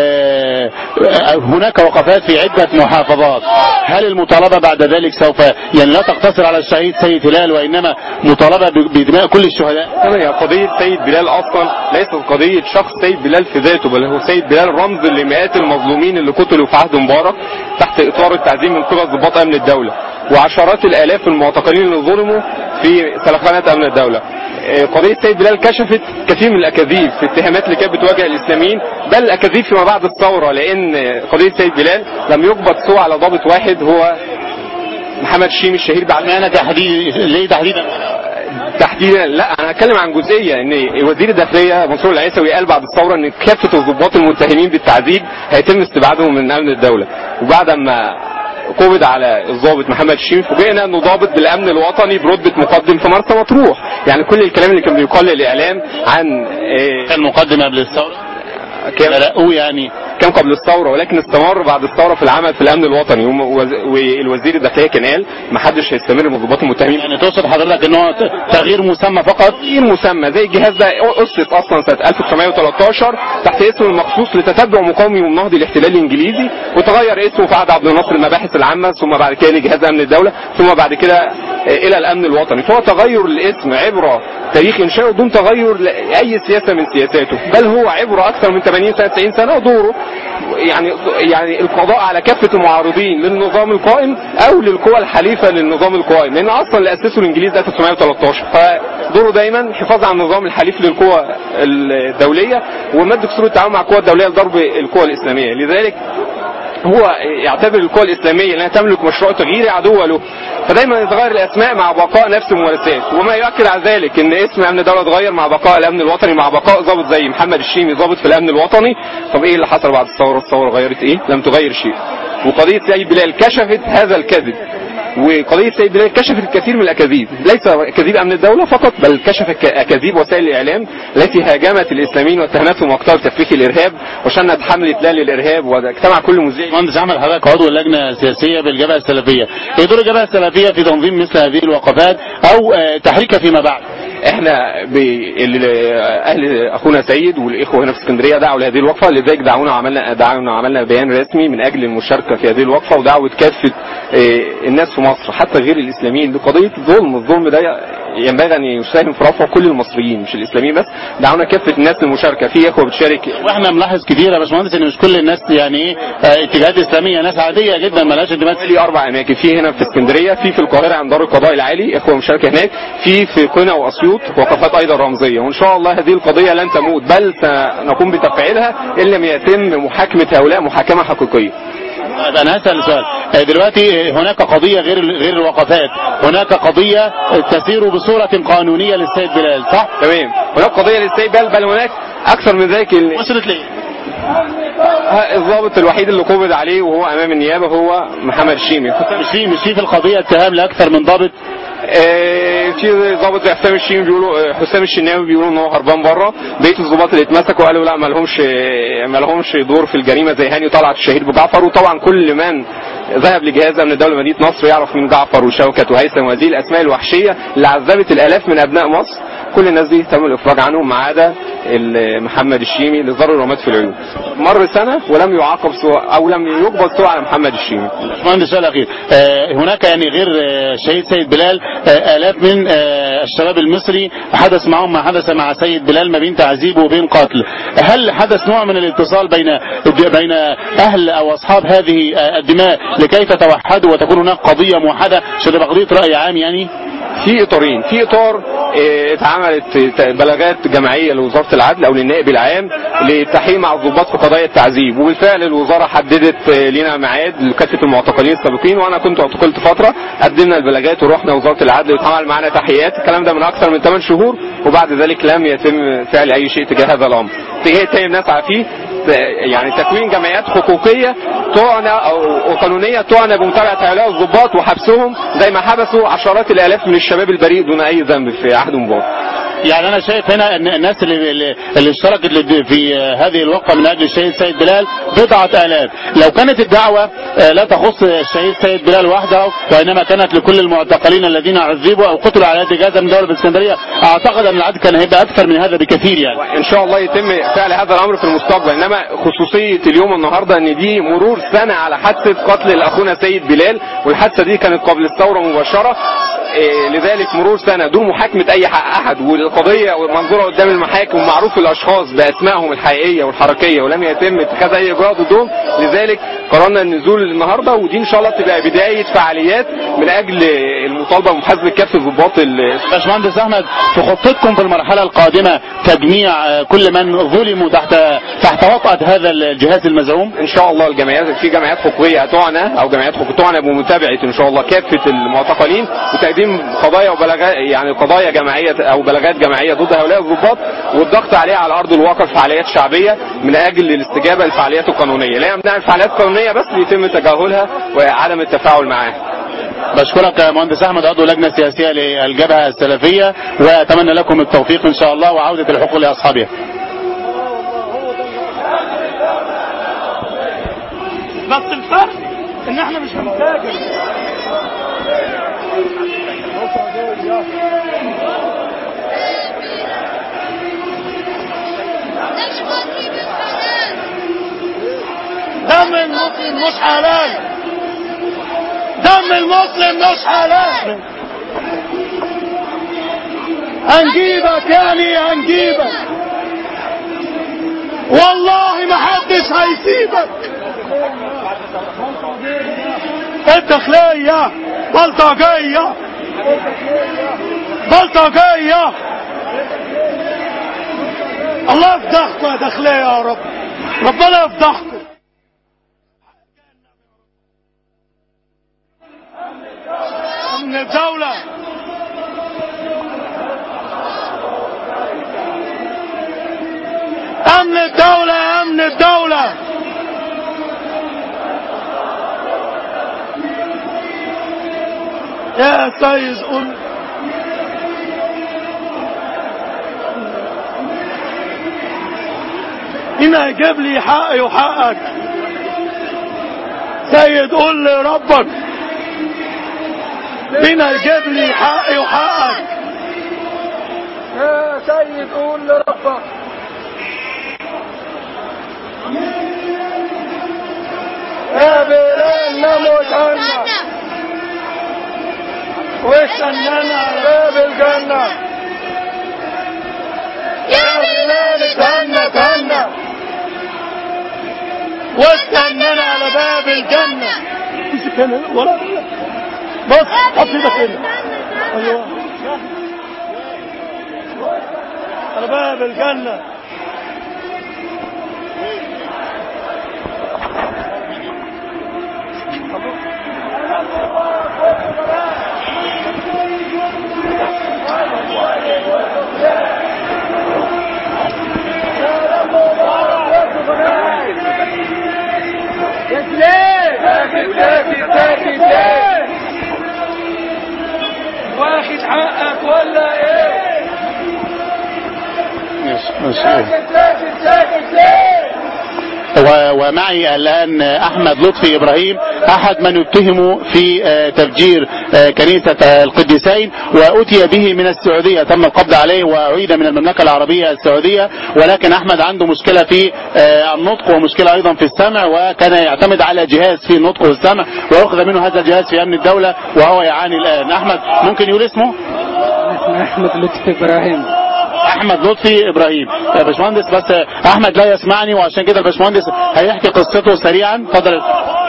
[SPEAKER 1] آه، آه، هناك وقفات في عده محافظات هل المطالبه بعد ذلك سوف يعني لا تقتصر على الشهيد سيد هلال وانما مطالبه ب- بدماء كل الشهداء
[SPEAKER 8] هي قضية سيد بلال أصلا ليست قضية شخص سيد بلال في ذاته بل هو سيد بلال رمز لمئات المظلومين اللي قتلوا في عهد مبارك تحت إطار التعذيب من قبل ضباط أمن الدولة وعشرات الآلاف المعتقلين اللي ظلموا في سلخانة أمن الدولة آه، قضية سيد بلال كشفت كثير من الأكاذيب في الاتهامات اللي كانت بتواجه الإسلاميين بل الأكاذيب فيما بعد الثورة لأن قضية سيد بلال لم يقبض سوى على ضابط واحد هو محمد شيمي الشهير بعد
[SPEAKER 1] انا تحديد ليه تحديدا
[SPEAKER 8] تحديدا لا انا هتكلم عن جزئيه ان وزير الداخليه منصور العيسوي قال بعد الثوره ان كافه الضباط المتهمين بالتعذيب هيتم استبعادهم من امن الدوله وبعد ما قبض على الضابط محمد الشيمي فوجئنا انه ضابط بالامن الوطني برتبه مقدم في مرسى مطروح يعني كل الكلام اللي كان بيقال للاعلام عن آه،
[SPEAKER 1] كان مقدم قبل الثوره
[SPEAKER 8] كان
[SPEAKER 1] تلقوه يعني
[SPEAKER 8] كان قبل الثوره ولكن استمر بعد الثوره في العمل في الامن الوطني وم- وز- والوزير الداخليه كان قال ما حدش هيستمر من الضباط المتهمين
[SPEAKER 1] يعني تقصد حضرتك ان هو ت- تغيير مسمى فقط
[SPEAKER 8] تغيير مسمى زي الجهاز ده أسس أصلا سنة 1913 تحت اسم المخصوص لتتبع مقاومي ومناهض الاحتلال الإنجليزي وتغير اسمه في عهد عبد الناصر المباحث العامة ثم بعد كده لجهاز أمن الدولة ثم بعد كده آه، إلى الأمن الوطني فهو تغير الاسم عبرة تاريخ إنشائه دون تغير لأي سياسة من سياساته بل هو عبرة أكثر من 80 سنة 90 سنة ودوره يعني يعني القضاء على كافة المعارضين للنظام القائم أو للقوى الحليفة للنظام القائم لأن أصلا اللي أسسه الإنجليز 1913 فدوره دايما حفاظ على النظام الحليف للقوى الدولية ومد سور التعاون مع القوى الدولية لضرب القوى الإسلامية لذلك هو يعتبر القوى الإسلامية أنها تملك مشروع تغييري عدو له فدايما يتغير الأسماء مع بقاء نفس الممارسات وما يؤكد على ذلك أن اسم أمن الدولة اتغير مع بقاء الأمن الوطني مع بقاء ضابط زي محمد الشيمي ضابط في الأمن الوطني طب إيه اللي حصل بعد الثورة الثورة غيرت إيه لم تغير شيء وقضية سيد بلال كشفت هذا الكذب وقضية سيد بلال كشفت الكثير من الأكاذيب ليس أكاذيب أمن الدولة فقط بل كشفت أكاذيب وسائل الإعلام التي هاجمت الإسلاميين واتهمتهم وقتها بتفريخ الإرهاب وشنت حملة لا للإرهاب واجتمع كل مذيع
[SPEAKER 1] مهندس احمد حضرتك عضو اللجنه السياسيه بالجبهه السلفيه ايه دور الجبهه السلفيه في تنظيم مثل هذه الوقفات او آه، تحريكها فيما بعد
[SPEAKER 8] احنا ب... ال- اهل اخونا سيد والاخوه هنا في اسكندريه دعوا لهذه الوقفه لذلك دعونا وعملنا دعونا وعملنا بيان رسمي من اجل المشاركه في هذه الوقفه ودعوه كافه آه، الناس في مصر حتى غير الاسلاميين لقضيه الظلم الظلم ده ينبغي ان يساهم في رفع كل المصريين مش الاسلاميين بس دعونا كافه الناس للمشاركه في اخوه بتشارك
[SPEAKER 1] واحنا ملاحظ كتير يا باشمهندس ان مش كل الناس يعني ايه آه، اتجاهات اسلاميه ناس عاديه جدا مالهاش انتماء
[SPEAKER 8] حوالي اربع اماكن في هنا في اسكندريه في في القاهره عند دار القضاء العالي اخوه مشاركه هناك في في قنا واسيوط وقفات ايضا رمزيه وان شاء الله هذه القضيه لن تموت بل سنقوم بتفعيلها ان لم يتم محاكمه هؤلاء محاكمه حقيقيه
[SPEAKER 1] طيب انا هسال سؤال آه، دلوقتي هناك قضيه غير غير الوقفات هناك قضيه تسير بصوره قانونيه للسيد بلال صح
[SPEAKER 8] تمام هناك قضيه للاستقبال بل هناك اكثر من ذلك ال-
[SPEAKER 1] وصلت ليه
[SPEAKER 8] الضابط الوحيد اللي قبض عليه وهو امام النيابه هو محمد الشيمي
[SPEAKER 1] مش في مش في في القضيه اتهام لاكثر من ضابط
[SPEAKER 8] آه، في ضابط زي حسام الشيمي بيقولوا آه، حسام الشناوي بيقولوا ان هو هربان بره بقيه الضباط اللي اتمسكوا قالوا لا ما لهمش ما لهمش دور في الجريمه زي هاني طلعت الشهيد بجعفر وطبعا كل من ذهب لجهاز امن الدوله مدينه نصر يعرف مين جعفر وشوكت وهيثم وهذه الاسماء الوحشيه اللي عذبت الالاف من ابناء مصر كل الناس دي تم الافراج عنهم ما عدا ال- محمد الشيمي اللي ضر رماد في العيون مر سنه ولم يعاقب سوى او لم يقبض سوى على محمد الشيمي
[SPEAKER 1] باشمهندس سؤال اخير آه، هناك يعني غير آه، الشهيد سيد بلال آه، الاف من آه، الشباب المصري حدث معهم ما حدث مع سيد بلال ما بين تعذيب وبين قتل هل حدث نوع من الاتصال بين بين اهل او اصحاب هذه آه، الدماء لكي تتوحدوا وتكون هناك قضيه موحده عشان تبقى قضيه راي عام يعني
[SPEAKER 8] في اطارين في اطار إيه، اتعملت بلاغات جماعيه لوزاره العدل او للنائب العام للتحقيق مع الضباط في قضايا التعذيب وبالفعل الوزاره حددت آه، لنا ميعاد لكافه المعتقلين السابقين وانا كنت اعتقلت فتره قدمنا البلاغات ورحنا وزاره العدل واتعمل معنا تحقيقات الكلام ده من اكثر من 8 شهور وبعد ذلك لم يتم فعل اي شيء تجاه هذا الامر اتجاه تاني نسعى فيه يعني تكوين جمعيات حقوقيه تعنى او وقانونيه تعنى بمتابعه هؤلاء الضباط وحبسهم زي ما حبسوا عشرات الالاف من الشباب البريء دون اي ذنب في عهد مبارك
[SPEAKER 1] يعني انا شايف هنا ان الناس اللي اللي اللي اشتركت لد- في هذه الوقفه من اجل الشهيد سيد بلال بضعه الاف لو كانت الدعوه آه، لا تخص الشهيد سيد بلال وحده وانما كانت لكل المعتقلين الذين عذبوا او قتلوا على يد جهاز من دوله الاسكندريه اعتقد ان العدد كان هيبقى اكثر من هذا بكثير يعني
[SPEAKER 8] ان شاء الله يتم فعل هذا الامر في المستقبل انما خصوصيه اليوم النهارده ان دي مرور سنه على حادثه قتل اخونا سيد بلال والحادثه دي كانت قبل الثوره مباشره إيه، لذلك مرور سنه دون محاكمه اي حق احد والقضيه منظوره قدام المحاكم ومعروف الاشخاص باسمائهم الحقيقيه والحركيه ولم يتم اتخاذ اي اجراء ضدهم لذلك قررنا النزول النهارده ودي ان شاء الله تبقى بدايه فعاليات من اجل المطالبه بمحاسبه كافه ضباط ال-
[SPEAKER 1] باشمهندس احمد في خطتكم في المرحله القادمه تجميع آه، كل من ظلموا تحت تحت وطأة هذا الجهاز المزعوم
[SPEAKER 8] ان شاء الله الجمعيات في جمعيات حقوقيه هتعنى او جمعيات حقوقيه تعنى بمتابعه ان شاء الله كافه المعتقلين وتقديم قضايا وبلاغات يعني قضايا جماعيه او بلاغات جماعيه ضد هؤلاء الضباط والضغط عليها على ارض الواقع في فعاليات شعبيه من اجل الاستجابه للفعاليات القانونيه لا يمنع الفعاليات القانونيه بس يتم تجاهلها وعدم التفاعل معاها
[SPEAKER 1] بشكرك يا مهندس احمد عضو لجنه سياسيه للجبهه السلفيه واتمنى لكم التوفيق ان شاء الله وعوده الحقوق لاصحابها
[SPEAKER 5] بس الفرق ان احنا مش هنتاجر دم المسلم مش حلال دم المسلم مش حلال هنجيبك يعني هنجيبك والله ما حدش هيسيبك الداخلية بلطجية بلطجية الله يفضحكم يا داخلية يا رب ربنا يفضحكم أمن الدولة أمن الدولة أمن الدولة يا سيد قل مين هيجيب لي حقي وحقك سيد قول لي ربك مين هيجيب لي حقي وحقك يا سيد قول لي ربك يا بلال نموت عنا واستنانا على باب الجنة يا بلال اتهنى اتهنى واستنانا على باب الجنة امسك هنا ورا بص حط ايدك هنا ايوه على باب الجنة واخد حقك ولا ايه؟ ساكت ساكت ساكت ليه؟
[SPEAKER 1] و- ومعي الآن أحمد لطفي إبراهيم أحد من يتهم في آه، تفجير آه، كنيسة آه، القديسين وأتي به من السعودية تم القبض عليه وأعيد من المملكة العربية السعودية ولكن أحمد عنده مشكلة في آه، النطق ومشكلة أيضا في السمع وكان يعتمد على جهاز في النطق والسمع وأخذ منه هذا الجهاز في أمن الدولة وهو يعاني الآن أحمد ممكن يقول اسمه؟
[SPEAKER 9] احمد لطفي ابراهيم
[SPEAKER 1] احمد لطفي ابراهيم يا باشمهندس بس احمد لا يسمعني وعشان كده الباشمهندس هيحكي قصته سريعا اتفضل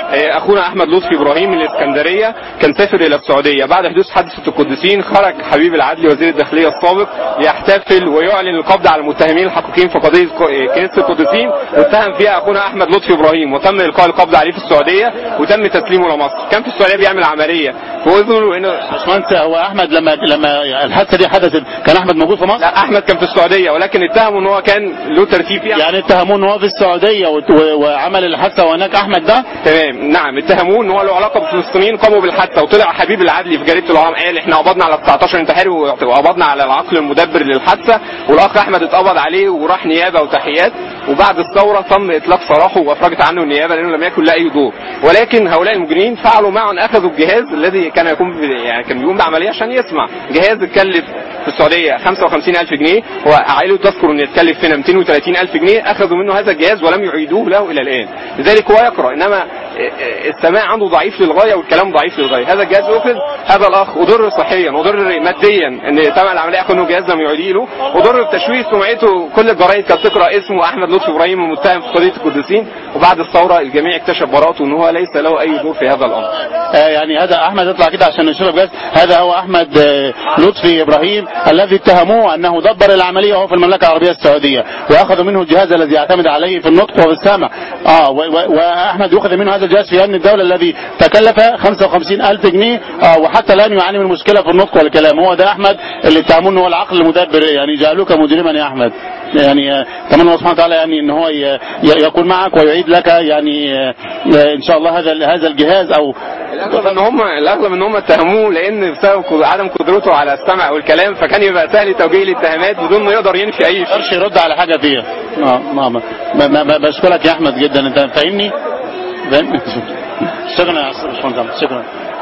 [SPEAKER 8] آه، اخونا احمد لطفي ابراهيم من الاسكندريه كان سافر الى السعوديه بعد حدوث حادثه القديسين خرج حبيب العدلي وزير الداخليه السابق يحتفل ويعلن القبض على المتهمين الحقيقيين في قضيه ك- آه، كنيسه القديسين واتهم فيها اخونا احمد لطفي ابراهيم وتم القاء القبض عليه في السعوديه وتم تسليمه لمصر كان في السعوديه بيعمل عمليه في اذنه انه
[SPEAKER 1] باشمهندس هو احمد لما لما الحادثه دي حدثت كان احمد موجود في مصر؟
[SPEAKER 8] لا احمد كان في السعوديه ولكن اتهموا ان هو كان له ترتيب فيها
[SPEAKER 1] يعني اتهموه ان هو في السعوديه وت- و- وعمل الحادثه وهناك احمد ده
[SPEAKER 8] تمام نعم اتهموه ان هو له علاقه بالفلسطينيين قاموا بالحادثه وطلع حبيب العدلي في جريده الاهرام قال احنا قبضنا على 19 انتحاري وقبضنا على العقل المدبر للحادثه والاخ احمد اتقبض عليه وراح نيابه وتحيات وبعد الثوره تم اطلاق سراحه وافرجت عنه النيابه لانه لم يكن له اي دور ولكن هؤلاء المجرمين فعلوا معا اخذوا الجهاز الذي كان يقوم ب- يعني كان بيقوم بعمليه عشان يسمع جهاز اتكلف في السعوديه 55000 جنيه وعائله تذكر ان يتكلف هنا 230000 جنيه اخذوا منه هذا الجهاز ولم يعيدوه له الى الان لذلك هو يقرا انما السماع عنده ضعيف للغايه والكلام ضعيف للغايه هذا الجهاز اخذ هذا الاخ اضر صحيا اضر ماديا ان تم العمليه اخذ منه جهاز لم يعيديه له اضر بتشويه سمعته كل الجرايد كانت تقرا اسمه احمد لطفي ابراهيم المتهم في قضيه القديسين وبعد الثوره الجميع اكتشف براءته ان هو ليس له اي دور في هذا الامر
[SPEAKER 1] آه يعني هذا احمد يطلع كده عشان نشوفه بجد هذا هو احمد آه لطفي ابراهيم الذي اتهموه انه دبر العمليه وهو في المملكه العربيه السعوديه واخذوا منه الجهاز الذي يعتمد عليه في النطق وفي السمع اه و- و- واحمد يؤخذ منه هذا الجهاز في امن الدوله الذي تكلف 55 الف جنيه آه وحتى الان يعاني من مشكله في النطق والكلام هو ده احمد اللي اتهموه ان هو العقل المدبر يعني جعلوك مجرما يا احمد يعني آه، اتمنى الله سبحانه وتعالى يعني ان هو ي- ي- يكون معك ويعيد لك يعني آه، آه، ان شاء الله هذا هذا الجهاز او
[SPEAKER 8] الاغلب ان هم الاغلب ان هم اتهموه لان بسبب قد- عدم قدرته على السمع والكلام فكان يبقى سهل توجيه الاتهامات بدون ما يقدر ينفي اي شيء
[SPEAKER 1] يقدرش يرد على حاجه فيها اه ما ما ما- ما- بشكرك يا احمد جدا انت فاهمني فاهمني شكرا يا استاذ باشمهندس شكرا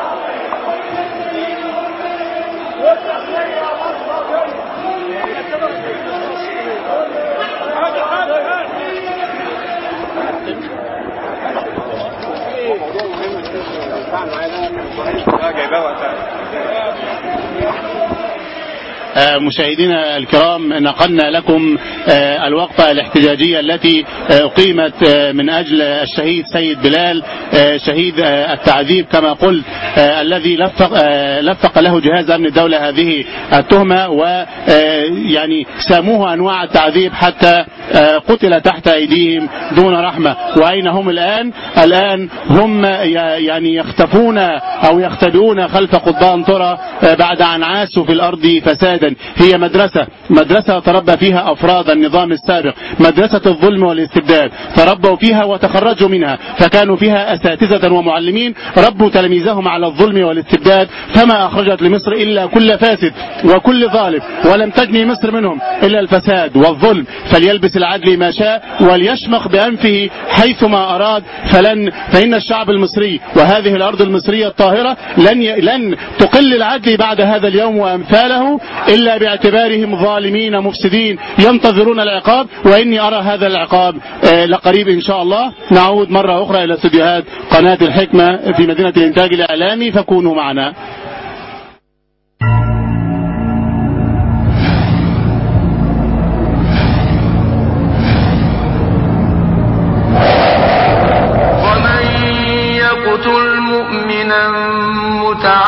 [SPEAKER 1] آه، مشاهدينا الكرام نقلنا لكم آه، الوقفة الاحتجاجية التي آه، أقيمت آه، من أجل الشهيد سيد بلال آه، شهيد آه، التعذيب كما قلت آه، الذي لفق, آه، لفق له جهاز أمن الدولة هذه التهمة ويعني ساموه أنواع التعذيب حتى آه، قتل تحت أيديهم دون رحمة وأين هم الآن الآن هم ي- يعني يختفون أو يختبئون خلف قضبان ترى آه، بعد أن عاسوا في الأرض فسادا هي مدرسة مدرسة تربى فيها أفراد النظام السابق مدرسة الظلم والاستبداد تربوا فيها وتخرجوا منها فكانوا فيها أساتذة ومعلمين ربوا تلاميذهم على الظلم والاستبداد فما أخرجت لمصر إلا كل فاسد وكل ظالم ولم تجني مصر منهم إلا الفساد والظلم فليلبس العدل ما شاء وليشمخ بأنفه حيثما أراد فلن فإن الشعب المصري وهذه الأرض المصرية الطاهرة لن ي... لن تقل العدل بعد هذا اليوم وأمثاله إلا باعتبارهم ظالمين مفسدين ينتظرون العقاب وإني أرى هذا العقاب آه، لقريب إن شاء الله نعود مرة أخرى إلى استديوهات قناة الحكمة في مدينة الإنتاج الإعلامي فكونوا معنا
[SPEAKER 10] ومن يقتل مؤمنا متعمدا